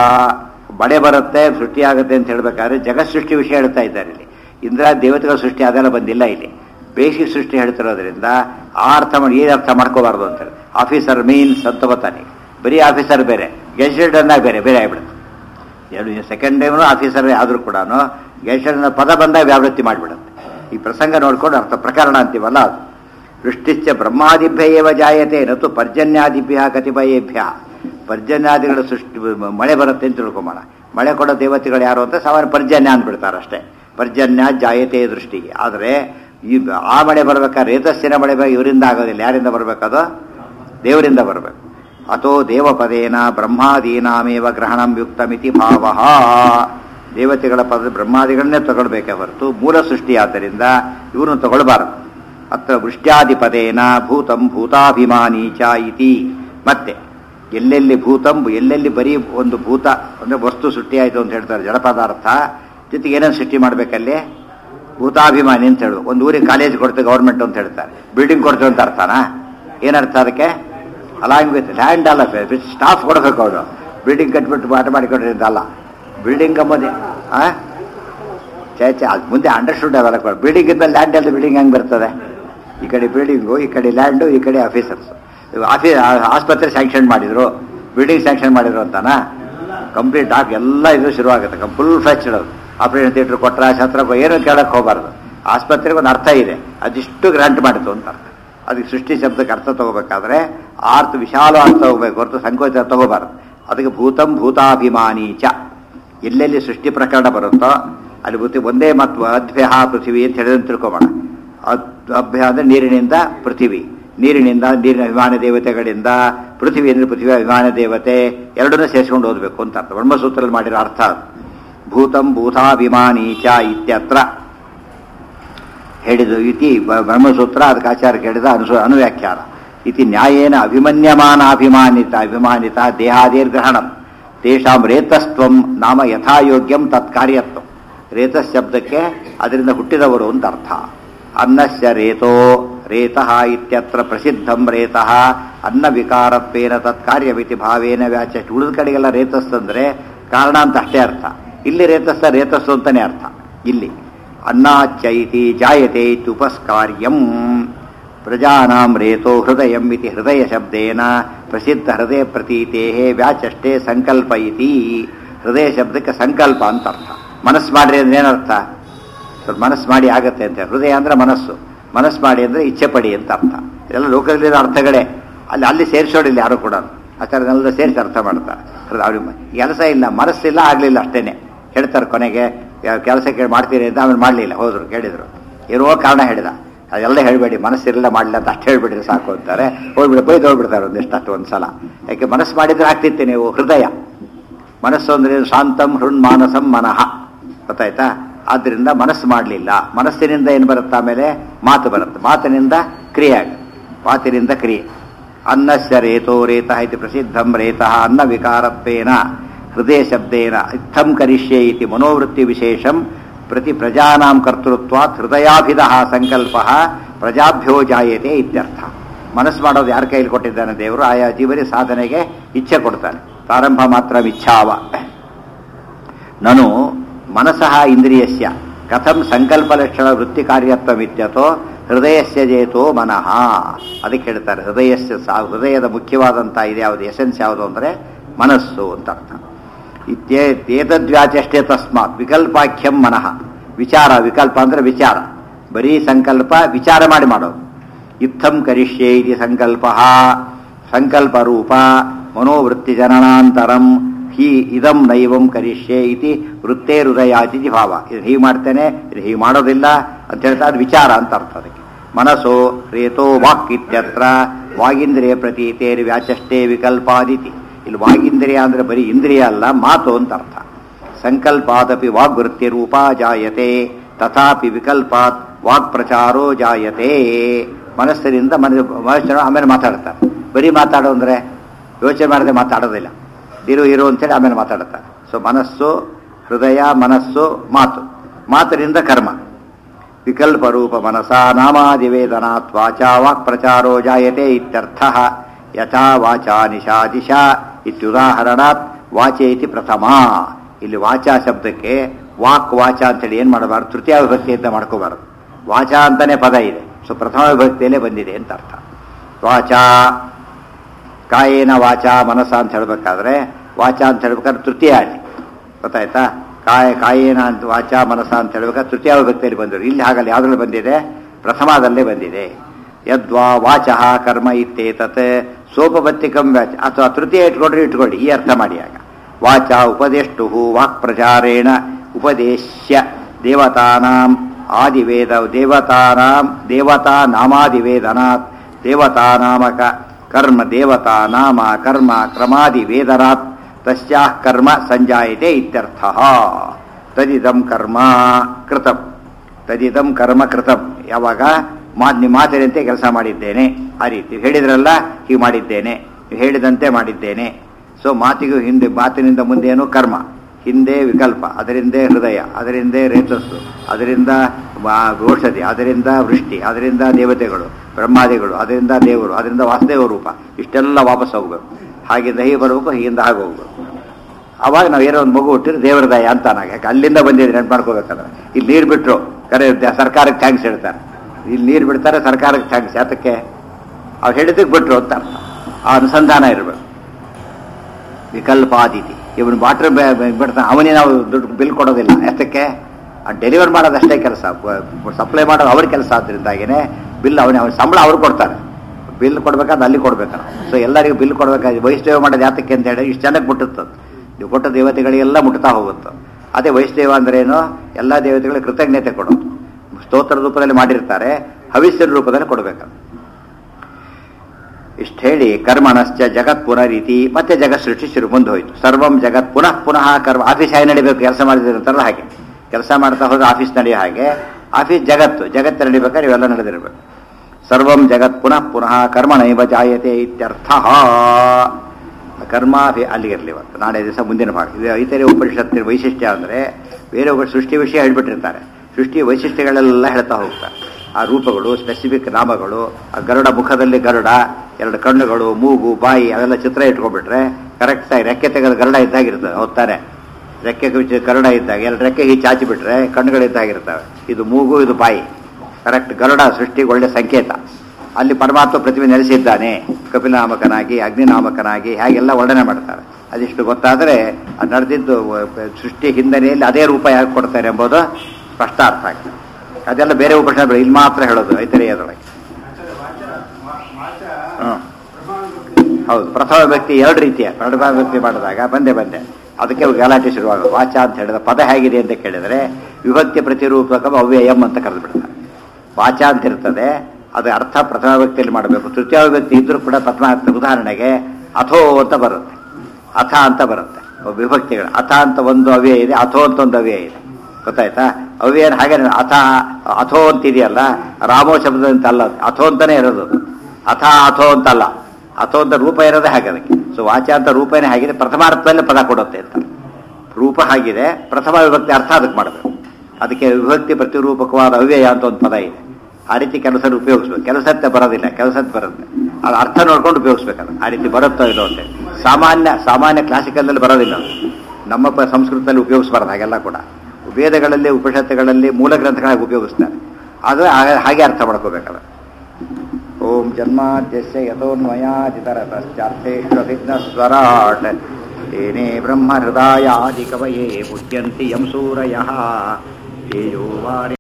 ಮಳೆ ಬರುತ್ತೆ ಸೃಷ್ಟಿಯಾಗುತ್ತೆ ಅಂತ ಹೇಳಬೇಕಾದ್ರೆ ಜಗತ್ ಸೃಷ್ಟಿ ವಿಷಯ ಹೇಳ್ತಾ ಇದ್ದಾರೆ ಇಲ್ಲಿ ಇಂದ್ರ ದೇವತೆಗಳ ಸೃಷ್ಟಿ ಅದೆಲ್ಲ ಬಂದಿಲ್ಲ ಇಲ್ಲಿ ಬೇಸಿಕ್ ಸೃಷ್ಟಿ ಹೇಳ್ತಿರೋದ್ರಿಂದ ಆ ಅರ್ಥ ಮಾಡಿ ಏನು ಅರ್ಥ ಮಾಡ್ಕೋಬಾರ್ದು ಅಂತೇಳಿ ಆಫೀಸರ್ ಮೀನ್ಸ್ ಅಂತ ಗೊತ್ತಾನೆ ಬರೀ ಆಫೀಸರ್ ಬೇರೆ ಗೆಜೆಟ್ ಅನ್ನಾಗ ಬೇರೆ ಬೇರೆ ಆಗ್ಬಿಡುತ್ತೆ ಎರಡು ಸೆಕೆಂಡ್ ಟೈಮ್ನು ಆಫೀಸರ್ ಆದರೂ ಕೂಡ ಗೆಜೆಟ್ನ ಪದ ಬಂದಾಗ ವ್ಯಾವೃತ್ತಿ ಮಾಡಿಬಿಡುತ್ತೆ ಈ ಪ್ರಸಂಗ ನೋಡ್ಕೊಂಡು ಅರ್ಥ ಪ್ರಕರಣ ಅಂತೀವಲ್ಲ ಅದು ವೃಷ್ಟಿಶ್ಚ ಬ್ರಹ್ಮಾದಿಭ್ಯ ಏವ ಜಾಯತೆ ನತು ಪರ್ಜನ್ಯಾದಿಭ್ಯ ಕತಿಪಯೇಭ್ಯ ಪರ್ಜನ್ಯಾದಿಗಳ ಸೃಷ್ಟಿ ಮಳೆ ಬರುತ್ತೆ ಅಂತ ತಿಳ್ಕೊಂಬೋಣ ಮಳೆ ಕೊಡೋ ದೇವತೆಗಳು ಯಾರು ಅಂತ ಸಾಮಾನ್ಯ ಪರ್ಜನ್ಯ ಅಂದ್ಬಿಡ್ತಾರೆ ಅಷ್ಟೇ ಪರ್ಜನ್ಯ ಜಾಯತೆ ದೃಷ್ಟಿಗೆ ಆದರೆ ಈ ಆ ಮಳೆ ಬರ್ಬೇಕಾದ್ರೆ ರೇತಸ್ಸಿನ ಮಳೆ ಬ- ಇವರಿಂದ ಆಗೋದಿಲ್ಲ ಯಾರಿಂದ ಬರಬೇಕದು ದೇವರಿಂದ ಬರಬೇಕು ಅಥೋ ದೇವಪದೇನ ಬ್ರಹ್ಮಾದೀನಾಮೇವ ಗ್ರಹಣಂ ಯುಕ್ತಮಿತಿ ಭಾವ ದೇವತೆಗಳ ಪದ ಬ್ರಹ್ಮಾದಿಗಳನ್ನೇ ತಗೊಳ್ಬೇಕೆ ಹೊರತು ಮೂಲ ಸೃಷ್ಟಿ ಆದ್ದರಿಂದ ಇವ್ರನ್ನ ತಗೊಳ್ಬಾರದು ಅತ್ರ ವೃಷ್ಟ್ಯಾದಿಪದೇನ ಭೂತಂ ಭೂತಾಭಿಮಾನಿ ಚ ಇತಿ ಮತ್ತೆ ಎಲ್ಲೆಲ್ಲಿ ಭೂತಂ ಎಲ್ಲೆಲ್ಲಿ ಬರೀ ಒಂದು ಭೂತ ಅಂದ್ರೆ ವಸ್ತು ಸೃಷ್ಟಿಯಾಯಿತು ಅಂತ ಹೇಳ್ತಾರೆ ಜಡ ಪದಾರ್ಥ ಜೊತೆಗೆ ಏನೇನು ಸೃಷ್ಟಿ ಮಾಡ್ಬೇಕಲ್ಲಿ ಭೂತಾಭಿಮಾನಿ ಅಂತ ಹೇಳು ಒಂದು ಊರಿಗೆ ಕಾಲೇಜ್ ಕೊಡ್ತೇವೆ ಗೌರ್ಮೆಂಟ್ ಅಂತ ಹೇಳ್ತಾರೆ ಬಿಲ್ಡಿಂಗ್ ಕೊಡ್ತೇವೆ ಅಂತ ಅರ್ಥನಾ ಏನರ್ಥ ಅದಕ್ಕೆ ಅಲಾಂಗ್ ವಿತ್ ಲ್ಯಾಂಡ್ ಅಲ್ಲ ವಿತ್ ಸ್ಟಾಫ್ ಕೊಡಬೇಕು ಅವರು ಬಿಲ್ಡಿಂಗ್ ಕಟ್ಬಿಟ್ಟು ಪಾಠ ಮಾಡಿಕೊಡ್ರಿ ಅಂತ ಅಲ್ಲ ಬಿಲ್ಡಿಂಗ್ ಅಂಬೋದೇ ಆ ಚೇ ಚೇ ಅದು ಮುಂದೆ ಅಂಡರ್ಸ್ಟುಡ್ ಅವೆಲ್ಲ ಕೊಡ ಬಿಲ್ಡಿಂಗ್ ಇದ್ಮೇಲೆ ಲ್ಯಾಂಡ್ ಅಲ್ಲ ಬಿಲ್ಡಿಂಗ್ ಹೆಂಗೆ ಬರ್ತದೆ ಈ ಕಡೆ ಬಿಲ್ಡಿಂಗು ಈ ಕಡೆ ಲ್ಯಾಂಡು ಈ ಕಡೆ ಆಫೀಸರ್ಸ್ ಆಫೀಸ್ ಆಸ್ಪತ್ರೆ ಸ್ಯಾಂಕ್ಷನ್ ಮಾಡಿದ್ರು ಬಿಲ್ಡಿಂಗ್ ಸ್ಯಾಂಕ್ಷನ್ ಮಾಡಿದ್ರು ಅಂತಾನ ಕಂಪ್ಲೀಟ್ ಡಾಕ್ ಎಲ್ಲ ಇದು ಶುರುವಾಗುತ್ತೆ ಫುಲ್ ಫ್ಲೆಚ್ಡ್ ಅದು ಆಪರೇಷನ್ ಥಿಯೇಟರ್ ಕೊಟ್ರ ಶಸ್ತ್ರ ಏನು ಕೇಳಕ್ಕೆ ಹೋಗಬಾರ್ದು ಆಸ್ಪತ್ರೆಗೆ ಒಂದು ಅರ್ಥ ಇದೆ ಅದಿಷ್ಟು ಗ್ರಾಂಟ್ ಮಾಡಿತು ಅಂತ ಅರ್ಥ ಅದಕ್ಕೆ ಸೃಷ್ಟಿ ಶಬ್ದಕ್ಕೆ ಅರ್ಥ ತಗೋಬೇಕಾದ್ರೆ ಆರ್ಥ ವಿಶಾಲ ಅರ್ಥ ಹೋಗ್ಬೇಕು ಹೊರತು ಸಂಕೋಚ ತಗೋಬಾರ್ದು ಅದಕ್ಕೆ ಭೂತಂ ಭೂತಾಭಿಮಾನಿ ಚ ಎಲ್ಲೆಲ್ಲಿ ಸೃಷ್ಟಿ ಪ್ರಕರಣ ಬರುತ್ತೋ ಅಲ್ಲಿ ಬುದ್ಧಿ ಒಂದೇ ಮತ್ತು ಅದ್ಭ್ಯ ಪೃಥ್ವಿ ಅಂತ ಹೇಳಿದ್ರೆ ತಿಳ್ಕೊಬೋಣ ಅದ್- ಅಭ್ಯ ಅಂದ್ರೆ ನೀರಿನಿಂದ ಪೃಥ್ವಿ ನೀರಿನಿಂದ ನೀರಿನ ಅಭಿಮಾನ ದೇವತೆಗಳಿಂದ ಪೃಥ್ವಿ ಅಂದ್ರೆ ಪೃಥ್ವಿ ಅಭಿಮಾನ ದೇವತೆ ಎರಡನ್ನೂ ಸೇರಿಸ್ಕೊಂಡು ಓದಬೇಕು ಅಂತ ಅರ್ಥ ಬ್ರಹ್ಮಸೂತ್ರದಲ್ಲಿ ಮಾಡಿರೋ ಅರ್ಥ ಅದು ಭೂತಂ ಭೂತಾಭಿಮಾನಿ ಚ ಇತ್ಯತ್ರ ಹೇಳಿದು ಇತಿ ಬ- ಬ್ರಹ್ಮಸೂತ್ರ ಅದಕ್ಕೆ ಆಚಾರ್ಯ ಹೇಳಿದ ಅನುಸ ಅನುವ್ಯಾಖ್ಯಾನ ಇತಿ ನ್ಯಾಯೇನ ಅಭಿಮನ್ಯಮಾನಾಭಿಮಾನಿತ ಅಭಿಮಾನಿತ ದೇಹಾದಿರ್ಗ್ರಹಣಂ ತೇಷಾಂ ರೇತಸ್ತ್ವಂ ನಾಮ ಯಥಾಯೋಗ್ಯಂ ತತ್ಕಾರ್ಯತ್ವಂ ರೇತಸ್ ಶಬ್ದಕ್ಕೆ ಅದರಿಂದ ಹುಟ್ಟಿದವರು ಅಂತ ಅರ್ಥ ಅನ್ನಸ್ಯ ರೇತೋ ರೇತಃ ಇತ್ಯತ್ರ ಪ್ರಸಿದ್ಧಂ ರೇತಃ ಅನ್ನ ವಿಕಾರತ್ವೇನ ತತ್ಕಾರ್ಯವಿತಿ ಭಾವೇನ ವ್ಯಾಚ ಉಳಿದ ಕಡೆಗೆಲ್ಲ ರೇತಸ್ ಅಂದ್ರೆ ಕಾರಣ ಅಂತ ಅಷ್ಟೇ ಅರ್ಥ ಇಲ್ಲಿ ರೇತಸ್ಸ ರೇತಸ್ಸು ಅಂತಾನೆ ಅರ್ಥ ಇಲ್ಲಿ ಅನ್ನಾಚೈತಿ ಜಾಯತೆ ಇತ್ಯುಪಸ್ಕಾರ್ಯಂ ಪ್ರಜಾನಾಂ ರೇತೋ ಹೃದಯಂ ಇತಿ ಹೃದಯ ಶಬ್ದೇನ ಪ್ರಸಿದ್ಧ ಹೃದಯ ಪ್ರತೀತೆ ವ್ಯಾಚಷ್ಟೇ ಸಂಕಲ್ಪ ಇತಿ ಹೃದಯ ಶಬ್ದಕ್ಕೆ ಸಂಕಲ್ಪ ಅಂತ ಅರ್ಥ ಮನಸ್ಸು ಮಾಡ್ರಿ ಅಂದ್ರೆ ಏನರ್ಥ ಸ್ವಲ್ಪ ಮನಸ್ಸು ಮಾಡಿ ಆಗತ್ತೆ ಅಂತ ಹೃದಯ ಅಂದ್ರೆ ಮನಸ್ಸು ಮನಸ್ಸು ಮಾಡಿ ಅಂದ್ರೆ ಇಚ್ಛೆ ಪಡಿ ಅಂತ ಅರ್ಥ ಇದೆಲ್ಲ ಲೋಕದಲ್ಲಿರೋ ಅರ್ಥಗಳೇ ಅಲ್ಲಿ ಅಲ್ಲಿ ಸೇರಿಸೋಡಿಲ್ಲ ಯಾರು ಕೂಡ ಆಚಾರ್ಯನೆಲ್ಲ ಸೇರಿಸಿ ಅರ್ಥ ಮಾಡ್ತಾರೆ ಹೃದಯ ಅವ್ರಿಗೆ ಕೆಲಸ ಇಲ್ಲ ಮನಸ್ಸಿಲ್ಲ ಆಗಲಿಲ್ಲ ಅಷ್ಟೇನೆ ಹೇಳ್ತಾರೆ ಕೊನೆಗೆ ಕೆಲಸ ಕೇಳಿ ಮಾಡ್ತೀರಿ ಅಂತ ಆಮೇಲೆ ಮಾಡಲಿಲ್ಲ ಹೋದ್ರು ಕೇಳಿದ್ರು ಏನೋ ಕಾರಣ ಹೇಳಿದ ಅದೆಲ್ಲ ಹೇಳಬೇಡಿ ಮನಸ್ಸಿರಲಿಲ್ಲ ಮಾಡಲಿಲ್ಲ ಅಂತ ಅಷ್ಟು ಹೇಳ್ಬಿಟ್ರೆ ಸಾಕು ಅಂತಾರೆ ಹೋಗ್ಬಿಡಿ ಬೈದು ಹೋಗ್ಬಿಡ್ತಾರೆ ಒಂದಿಷ್ಟು ಅಷ್ಟು ಒಂದು ಸಲ ಯಾಕೆ ಮನಸ್ಸು ಮಾಡಿದ್ರೆ ಆಗ್ತಿತ್ತೆ ನೀವು ಹೃದಯ ಮನಸ್ಸು ಅಂದ್ರೆ ಏನು? ಶಾಂತಂ ಹೃನ್ ಮಾನಸಂ ಮನಃ ಗೊತ್ತಾಯ್ತಾ ಆದ್ದರಿಂದ ಮನಸ್ಸು ಮಾಡಲಿಲ್ಲ ಮನಸ್ಸಿನಿಂದ ಏನು ಬರುತ್ತೆ ಆಮೇಲೆ ಮಾತು ಬರುತ್ತೆ ಮಾತಿನಿಂದ ಕ್ರಿಯೆ ಆಗುತ್ತೆ ಮಾತಿನಿಂದ ಕ್ರಿಯೆ ಅನ್ನಸ್ಯ ರೇತೋ ರೇತಃ ಇತಿ ಪ್ರಸಿದ್ಧಂ ರೇತಃ ಅನ್ನ ವಿಕಾರತ್ವೇನ ಹೃದಯ ಶಬ್ದೇನ ಇತ್ತಂ ಕರಿಷ್ಯೆ ಇತಿ ಮನೋವೃತ್ತಿ ವಿಶೇಷಂ ಪ್ರತಿ ಪ್ರಜಾನಾಂ ಕರ್ತೃತ್ವಾತ್ ಹೃದಯಾಭಿಧ ಸಂಕಲ್ಪ ಪ್ರಜಾಭ್ಯೋ ಜಾಯತೆ ಇತ್ಯರ್ಥ ಮನಸ್ಸು ಮಾಡೋದು ಯಾರ ಕೈಲಿ ಕೊಟ್ಟಿದ್ದಾನೆ ದೇವರು ಆಯಾ ಜೀವನ ಸಾಧನೆಗೆ ಇಚ್ಛೆ ಕೊಡ್ತಾನೆ ಪ್ರಾರಂಭ ಮಾತ್ರ ಇಚ್ಛಾವ ನನು ಮನಸಃ ಇಂದ್ರಿಯಸ್ಯ ಕಥಂ ಸಂಕಲ್ಪಲಕ್ಷಣ ವೃತ್ತಿ ಕಾರ್ಯತ್ವಮಿತ್ಯತೋ ಹೃದಯಸ್ಯ ಜೇತೋ ಮನಃ ಅದಕ್ಕೆ ಹೇಳ್ತಾರೆ ಹೃದಯಸ್ಯ ಸಾ- ಹೃದಯದ ಮುಖ್ಯವಾದಂಥ ಇದು ಯಾವುದು ಎಸೆನ್ಸ್ ಯಾವುದು ಅಂದರೆ ಮನಸ್ಸು ಅಂತ ಅರ್ಥ ಇತ್ಯೇ ಏತದ್ವ್ಯಾಚಷ್ಟೇ ತಸ್ಮಾತ್ ವಿಕಲ್ಪಾಖ್ಯಂ ಮನಃ ವಿಚಾರ ವಿಕಲ್ಪ ಅಂದ್ರೆ ವಿಚಾರ ಬರೀ ಸಂಕಲ್ಪ ವಿಚಾರ ಮಾಡಿ ಮಾಡೋದು ಇತ್ತಂ ಕರಿಷ್ಯೆ ಇತಿ ಸಂಕಲ್ಪ ಸಂಕಲ್ಪ ರೂಪ ಮನೋವೃತ್ತಿ ಜನನಾಂತರಂ ಹಿ ಇದಂ ನೈವಂ ಕರಿಷ್ಯೆ ಇತಿ ವೃತ್ತೇ ಹೃದಯಾತಿಥಿ ಭಾವ ಇದು ಹೀಗೆ ಮಾಡ್ತೇನೆ ಇದು ಹೀಗೆ ಮಾಡೋದಿಲ್ಲ ಅಂತ ಹೇಳ್ತಾ ಅದು ವಿಚಾರ ಅಂತ ಅರ್ಥ ಅದಕ್ಕೆ ಮನಸ್ಸೋ ರೇತೋ ವಾಕ್ ಇತ್ಯತ್ರ ವಾಗೀಂದ್ರಿಯ ಪ್ರತೀತೇರಿ ವ್ಯಾಚಷ್ಟೇ ವಿಕಲ್ಪಾದಿತಿ ಇಲ್ಲಿ ವಾಗೀಂದ್ರಿಯ ಅಂದ್ರೆ ಬರೀ ಇಂದ್ರಿಯ ಅಲ್ಲ ಮಾತು ಅಂತ ಅರ್ಥ ಸಂಕಲ್ಪಾದಪಿ ವಾಗ್ವೃತ್ತಿ ರೂಪಾ ಜಾಯತೆ ತಥಾಪಿ ವಿಕಲ್ಪಾತ್ ವಾಕ್ ಪ್ರಚಾರೋ ಜಾಯತೆ ಮನಸ್ಸಿನಿಂದ ಮನ ಮನುಷ್ಯರು ಆಮೇಲೆ ಮಾತಾಡ್ತಾರೆ ಬರೀ ಮಾತಾಡೋ ಅಂದ್ರೆ ಯೋಚನೆ ಮಾಡದೆ ಮಾತಾಡೋದಿಲ್ಲ ಇರು ಇರು ಅಂತೇಳಿ ಆಮೇಲೆ ಮಾತಾಡುತ್ತಾರೆ ಸೊ ಮನಸ್ಸು ಹೃದಯ ಮನಸ್ಸು ಮಾತು ಮಾತಿನಿಂದ ಕರ್ಮ ವಿಕಲ್ಪ ರೂಪ ಮನಸ ನಾಮಾದಿವೇದನಾತ್ ವಾಚಾ ವಾಕ್ ಪ್ರಚಾರೋ ಜಾಯತೆ ಇತ್ಯರ್ಥ ಯಥಾ ವಾಚಾ ನಿಶಾ ದಿಶಾ ಇತ್ಯುದಾಹರಣಾತ್ ವಾಚೆ ಇತಿ ಪ್ರಥಮ ಇಲ್ಲಿ ವಾಚಾ ಶಬ್ದಕ್ಕೆ ವಾಕ್ ವಾಚ ಅಂತೇಳಿ ಏನ್ ಮಾಡಬಾರ್ದು ತೃತೀಯ ವಿಭಕ್ತಿ ಅಂತ ಮಾಡ್ಕೋಬಾರದು ವಾಚಾ ಅಂತಾನೆ ಪದ ಇದೆ ಸೊ ಪ್ರಥಮ ವಿಭಕ್ತಿಯಲ್ಲೇ ಬಂದಿದೆ ಅಂತ ಅರ್ಥ ವಾಚಾ ಕಾಯೇನ ವಾಚ ಮನಸ ಅಂತ ಹೇಳ್ಬೇಕಾದ್ರೆ ವಾಚ ಅಂತ ಹೇಳ್ಬೇಕಾದ್ರೆ ತೃತೀಯ ಅಲ್ಲಿ ಗೊತ್ತಾಯ್ತಾ ಕಾಯ ಕಾಯೇನ ಅಂತ ವಾಚ ಮನಸ ಅಂತ ಹೇಳ್ಬೇಕಾದ್ರೆ ತೃತೀಯ ವಿಭಕ್ತಿಯಲ್ಲಿ ಬಂದರು ಇಲ್ಲಿ ಹಾಗಲ್ಲ ಯಾವ್ದ್ರಲ್ಲಿ ಬಂದಿದೆ ಪ್ರಥಮದಲ್ಲೇ ಬಂದಿದೆ ಯದ್ವಾ ವಾಚ ಕರ್ಮ ಇತ್ತೇತತ್ ಸೋಪಬತ್ತಿಕಂ ವ್ಯಾಚ ಅಥವಾ ತೃತೀಯ ಇಟ್ಕೊಂಡ್ರೆ ಇಟ್ಕೊಳ್ಳಿ ಈ ಅರ್ಥ ಮಾಡಿ ಆಗ ವಾಚ ಉಪದೇಷ್ಟು ವಾಕ್ ಪ್ರಚಾರೇಣ ಉಪದೇಶ್ಯ ದೇವತಾನಾಂ ಆದಿವೇದ ದೇವತಾನಾಂ ದೇವತಾ ನಾಮಾದಿವೇದನಾತ್ ದೇವತಾನಾಮಕ ಕರ್ಮ ದೇವತಾ ನಾಮ ಕರ್ಮ ಕ್ರಮಾದಿ ವೇದನಾತ್ ತಸ್ಯಾಃ ಕರ್ಮ ಸಂಜಾಯತೆ ಇತ್ಯರ್ಥ ತದಿದಂ ಕರ್ಮ ಕೃತಂ ತದಿದಂ ಕರ್ಮ ಕೃತಂ ಯಾವಾಗ ಮಾ ನಿಮ್ಮ ಮಾತಿನಂತೆ ಕೆಲಸ ಮಾಡಿದ್ದೇನೆ ಆ ರೀತಿ ಹೇಳಿದ್ರಲ್ಲ ಹೀಗೆ ಮಾಡಿದ್ದೇನೆ ನೀವು ಹೇಳಿದಂತೆ ಮಾಡಿದ್ದೇನೆ ಸೊ ಮಾತಿಗೂ ಹಿಂದೆ ಮಾತಿನಿಂದ ಮುಂದೇನು ಕರ್ಮ ಹಿಂದೆ ವಿಕಲ್ಪ ಅದರಿಂದ ಹೃದಯ ಅದರಿಂದ ರೇತಸ್ಸು ಅದರಿಂದ ವಾ- ಔಷಧಿ ಅದರಿಂದ ವೃಷ್ಟಿ ಅದರಿಂದ ದೇವತೆಗಳು ಬ್ರಹ್ಮಾದಿಗಳು ಅದರಿಂದ ದೇವರು ಅದರಿಂದ ವಾಸುದೇವ ರೂಪ ಇಷ್ಟೆಲ್ಲ ವಾಪಸ್ ಹೋಗ್ಬೇಕು ಹಾಗಿಂದ ಹೀಗೆ ಬರಬೇಕು ಹೀಗಿಂದ ಹಾಗೆ ಹೋಗ್ಬೇಕು ಅವಾಗ ನಾವು ಏನೋ ಒಂದು ಮಗು ಹುಟ್ಟಿದ್ರೆ ದೇವರ ದಯ ಅಂತ ನಾಗ ಯಾಕೆ ಅಲ್ಲಿಂದ ಬಂದಿದ್ರೆ ನೆನ್ಪು ಮಾಡ್ಕೋಬೇಕಂದ್ರೆ ಇಲ್ಲಿ ನೀರು ಬಿಟ್ಟರು ಕರೆ ದ- ಸರ್ಕಾರಕ್ಕೆ ಥ್ಯಾಂಕ್ಸ್ ಹೇಳ್ತಾರೆ ಇಲ್ಲಿ ನೀರು ಬಿಡ್ತಾರೆ ಸರ್ಕಾರಕ್ಕೆ ಥ್ಯಾಂಕ್ಸ್ ಯಾತಕ್ಕೆ ಅವ್ರು ಹೇಳಿದ್ದಕ್ಕೆ ಬಿಟ್ರು ಅಂತ ಅರ್ಥ. ಆ ಅನುಸಂಧಾನ ಇರಬೇಕು ವಿಕಲ್ಪಾದಿತಿ ಇವನು ವಾಟರ್ ಬಿಡ್ತಾನೆ ಅವನೇ ನಾವು ದುಡ್ಡು ಬಿಲ್ ಕೊಡೋದಿಲ್ಲ ಯಾತಕ್ಕೆ ಡೆಲಿವರ್ ಮಾಡೋದಷ್ಟೇ ಕೆಲಸ ಸಪ್ಲೈ ಮಾಡೋದು ಅವ್ರ ಕೆಲಸ ಆದ್ರಿಂದಾಗೇನೆ ಬಿಲ್ ಅವನೇ ಅವನ ಸಂಬಳ ಅವ್ರು ಕೊಡ್ತಾರೆ ಬಿಲ್ ಕೊಡ್ಬೇಕಾದ್ರೆ ಅಲ್ಲಿ ಕೊಡ್ಬೇಕಲ್ಲ ಸೊ ಎಲ್ಲರಿಗೂ ಬಿಲ್ ಕೊಡ್ಬೇಕಾದ್ರೆ ವೈಷ್ಣವ ಮಾಡೋದು ಯಾತಕ್ಕೆ ಅಂತ ಹೇಳಿ ಇಷ್ಟು ಜನಕ್ಕೆ ಮುಟ್ಟುತ್ತದೆ ನೀವು ಕೊಟ್ಟ ದೇವತೆಗಳಿಗೆಲ್ಲ ಮುಟ್ತಾ ಹೋಗುತ್ತೆ ಅದೇ ವೈಷ್ಣವ ಅಂದ್ರೇನು ಎಲ್ಲ ದೇವತೆಗಳಿಗೆ ಕೃತಜ್ಞತೆ ಕೊಡೋದು ಸ್ತೋತ್ರ ರೂಪದಲ್ಲಿ ಮಾಡಿರ್ತಾರೆ ಹವಿಸ್ಯರ ರೂಪದಲ್ಲಿ ಕೊಡಬೇಕಲ್ಲ ಇಷ್ಟು ಹೇಳಿ ಕರ್ಮಣಶ್ಚ ಜಗತ್ ಪುನರೀತಿ ಮತ್ತೆ ಜಗತ್ ಸೃಷ್ಟಿ ಶುರು ಮುಂದೆ ಹೋಯ್ತು ಸರ್ವಂ ಜಗತ್ ಪುನಃ ಪುನಃ ಕರ್ಮ ಆಫೀಸ್ ಹೇಗೆ ನಡಿಬೇಕು ಕೆಲಸ ಮಾಡಿದ್ರೆ ಅಂತಾರಲ್ಲ ಹಾಗೆ ಕೆಲಸ ಮಾಡ್ತಾ ಹೋದ್ರೆ ಆಫೀಸ್ ನಡೆಯೋ ಹಾಗೆ ಆಫೀಸ್ ಜಗತ್ತು ಜಗತ್ತು ನಡಿಬೇಕಾದ್ರೆ ಇವೆಲ್ಲ ನಡೆದಿರಬೇಕು ಸರ್ವಂ ಜಗತ್ ಪುನಃ ಪುನಃ ಕರ್ಮ ನೈವ ಜಾಯತೆ ಇತ್ಯರ್ಥ ಕರ್ಮ ಅಲ್ಲಿಗಿರಲಿ ಇವತ್ತು ನಾಳೆ ದಿವಸ ಮುಂದಿನ ಭಾಗ ಇದು ಐತರೆ ಉಪನಿಷತ್ತಿನ ವೈಶಿಷ್ಟ್ಯ ಅಂದರೆ ಬೇರೆ ಒಬ್ಬರು ಸೃಷ್ಟಿ ವಿಷಯ ಹೇಳ್ಬಿಟ್ಟಿರ್ತಾರೆ ಸೃಷ್ಟಿ ವೈಶಿಷ್ಟ್ಯಗಳೆಲ್ಲ ಹೇಳ್ತಾ ಹೋಗ್ತಾರೆ ಆ ರೂಪಗಳು ಸ್ಪೆಸಿಫಿಕ್ ನಾಮಗಳು ಆ ಗರುಡ ಮುಖದಲ್ಲಿ ಗರುಡ ಎರಡು ಕಣ್ಣುಗಳು ಮೂಗು ಬಾಯಿ ಅವೆಲ್ಲ ಚಿತ್ರ ಇಟ್ಕೊಂಡ್ಬಿಟ್ರೆ ಕರೆಕ್ಟಾಗಿ ರೆಕ್ಕೆ ತೆಗೆದ ಗರುಡ ಇದ್ದಾಗಿರ್ತದೆ ಹೋಗ್ತಾರೆ ರೆಕ್ಕೆ ಕುಚ್ಚಿ ಗರುಡ ಇದ್ದಾಗ ಎರಡು ರೆಕ್ಕೆ ಹೀಗೆ ಚಾಚಿ ಬಿಟ್ರೆ ಕಣ್ಣುಗಳಿದ್ದಾಗಿರ್ತವೆ ಇದು ಮೂಗು ಇದು ಬಾಯಿ ಕರೆಕ್ಟ್ ಗರುಡ ಸೃಷ್ಟಿಗೆ ಒಳ್ಳೆ ಸಂಕೇತ ಅಲ್ಲಿ ಪರಮಾತ್ಮ ಪ್ರತಿಮೆ ನೆಲೆಸಿದ್ದಾನೆ ಕಪಿನಾಮಕನಾಗಿ ಅಗ್ನಿನಾಮಕನಾಗಿ ಹಾಗೆಲ್ಲ ವರ್ಣನೆ ಮಾಡ್ತಾರೆ ಅದಿಷ್ಟು ಗೊತ್ತಾದರೆ ಅದು ನಡೆದಿದ್ದು ವ- ಸೃಷ್ಟಿ ಹಿನ್ನೆಲೆಯಲ್ಲಿ ಅದೇ ರೂಪ ಯಾಕೆ ಕೊಡ್ತಾರೆ ಎಂಬುದು ಸ್ಪಷ್ಟ ಅರ್ಥ ಆಗ್ತದೆ ಅದೆಲ್ಲ ಬೇರೆ ಉಪನಿಷತ್ಗಳು ಇಲ್ಲಿ ಮಾತ್ರ ಹೇಳೋದು ಐತರೇಯದೊಳಗೆ ಹ್ಮ್ ಹೌದು ಪ್ರಥಮ ವ್ಯಕ್ತಿ ಎರಡು ರೀತಿಯ ಪ್ರಥಮ ವ್ಯಕ್ತಿ ಮಾಡಿದಾಗ ಬಂದೆ ಬಂದೆ ಅದಕ್ಕೆ ಗಲಾಟೆ ಶುರುವಾಗೋದು ವಾಚ ಅಂತ ಹೇಳಿದ ಪದ ಹೇಗಿದೆ ಅಂತ ಕೇಳಿದರೆ ವಿಭಕ್ತಿ ಪ್ರತಿರೂಪಕ ಅವ್ಯಯಂ ಅಂತ ಕರೆದು ಬಿಡ್ತಾರೆ ವಾಚ ಅಂತ ಇರ್ತದೆ ಅದು ಅರ್ಥ ಪ್ರಥಮ ವ್ಯಕ್ತಿಯಲ್ಲಿ ಮಾಡಬೇಕು ತೃತೀಯ ವ್ಯಕ್ತಿ ಇದ್ರೂ ಕೂಡ ಪ್ರಥಮ ಅರ್ಥ ಉದಾಹರಣೆಗೆ ಅಥೋ ಅಂತ ಬರುತ್ತೆ ಅಥ ಅಂತ ಬರುತ್ತೆ ವಿಭಕ್ತಿಗಳು ಅಥ ಅಂತ ಒಂದು ಅವ್ಯಯ ಇದೆ ಅಥೋ ಅಂತ ಒಂದು ಅವ್ಯಯ ಇದೆ ಗೊತ್ತಾಯ್ತಾ ಅವ್ಯಯ ಹಾಗೆ ಅಥ ಅಥೋ ಅಂತ ಇದೆಯಲ್ಲ ರಾಮೋ ಶಬ್ದ ಅಂತ ಅಲ್ಲ ಅದು. ಅಥೋ ಅಂತಾನೆ ಇರೋದು ಅದು. ಅಥ ಅಥೋ ಅಂತಲ್ಲ ಅಥೋ ಅಂತ ರೂಪ ಇರೋದೇ ಹಾಗೆ ಅದಕ್ಕೆ ಸೊ ವಾಚ ಅಂತ ರೂಪನೇ ಹಾಗಿದೆ ಪ್ರಥಮಾರ್ಥದಲ್ಲೇ ಪದ ಕೊಡುತ್ತೆ ಅಂತ ರೂಪ ಹಾಗಿದೆ ಪ್ರಥಮ ವಿಭಕ್ತಿ ಅರ್ಥ ಅದಕ್ಕೆ ಮಾಡಬೇಕು ಅದಕ್ಕೆ ವಿಭಕ್ತಿ ಪ್ರತಿರೂಪಕವಾದ ಅವ್ಯಯ ಅಂತ ಒಂದು ಪದ ಇದೆ ಆ ರೀತಿ ಕೆಲಸ ಉಪಯೋಗಿಸ್ಬೇಕು ಕೆಲಸತ್ತೆ ಬರೋದಿಲ್ಲ ಕೆಲಸಕ್ಕೆ ಬರುತ್ತೆ ಅದು ಅರ್ಥ ನೋಡ್ಕೊಂಡು ಉಪಯೋಗಿಸ್ಬೇಕಲ್ಲ ಆ ರೀತಿ ಬರುತ್ತೋ ಇಲ್ಲೋ ಅಂತೇಳಿ ಸಾಮಾನ್ಯ ಸಾಮಾನ್ಯ ಕ್ಲಾಸಿಕಲ್ನಲ್ಲಿ ಬರೋದಿಲ್ಲ ಅದು. ನಮ್ಮ ಪ ಸಂಸ್ಕೃತದಲ್ಲಿ ಉಪಯೋಗಿಸಬಾರ್ದು ಹಾಗೆಲ್ಲ ಕೂಡ ವೇದಗಳಲ್ಲಿ ಉಪನಿಷತ್ತುಗಳಲ್ಲಿ ಮೂಲ ಗ್ರಂಥಗಳಾಗಿ ಉಪಯೋಗಿಸ್ತಾರೆ ಆದರೆ ಹಾಗೆ- ಹಾಗೆ ಅರ್ಥ ಮಾಡ್ಕೋಬೇಕಲ್ಲ ಓಂ ಜನ್ಮಾದ್ಯಸ್ಯ ಯಥೋನ್ಮಯಾದಿತರತಶ್ಚಾರ್ಥೇಷ್ವಭಿಘ್ನಸ್ವರಾಟ್ तेने ब्रह्महृदायादिकवये मुह्यन्ति यं सूरयः तेजो वारि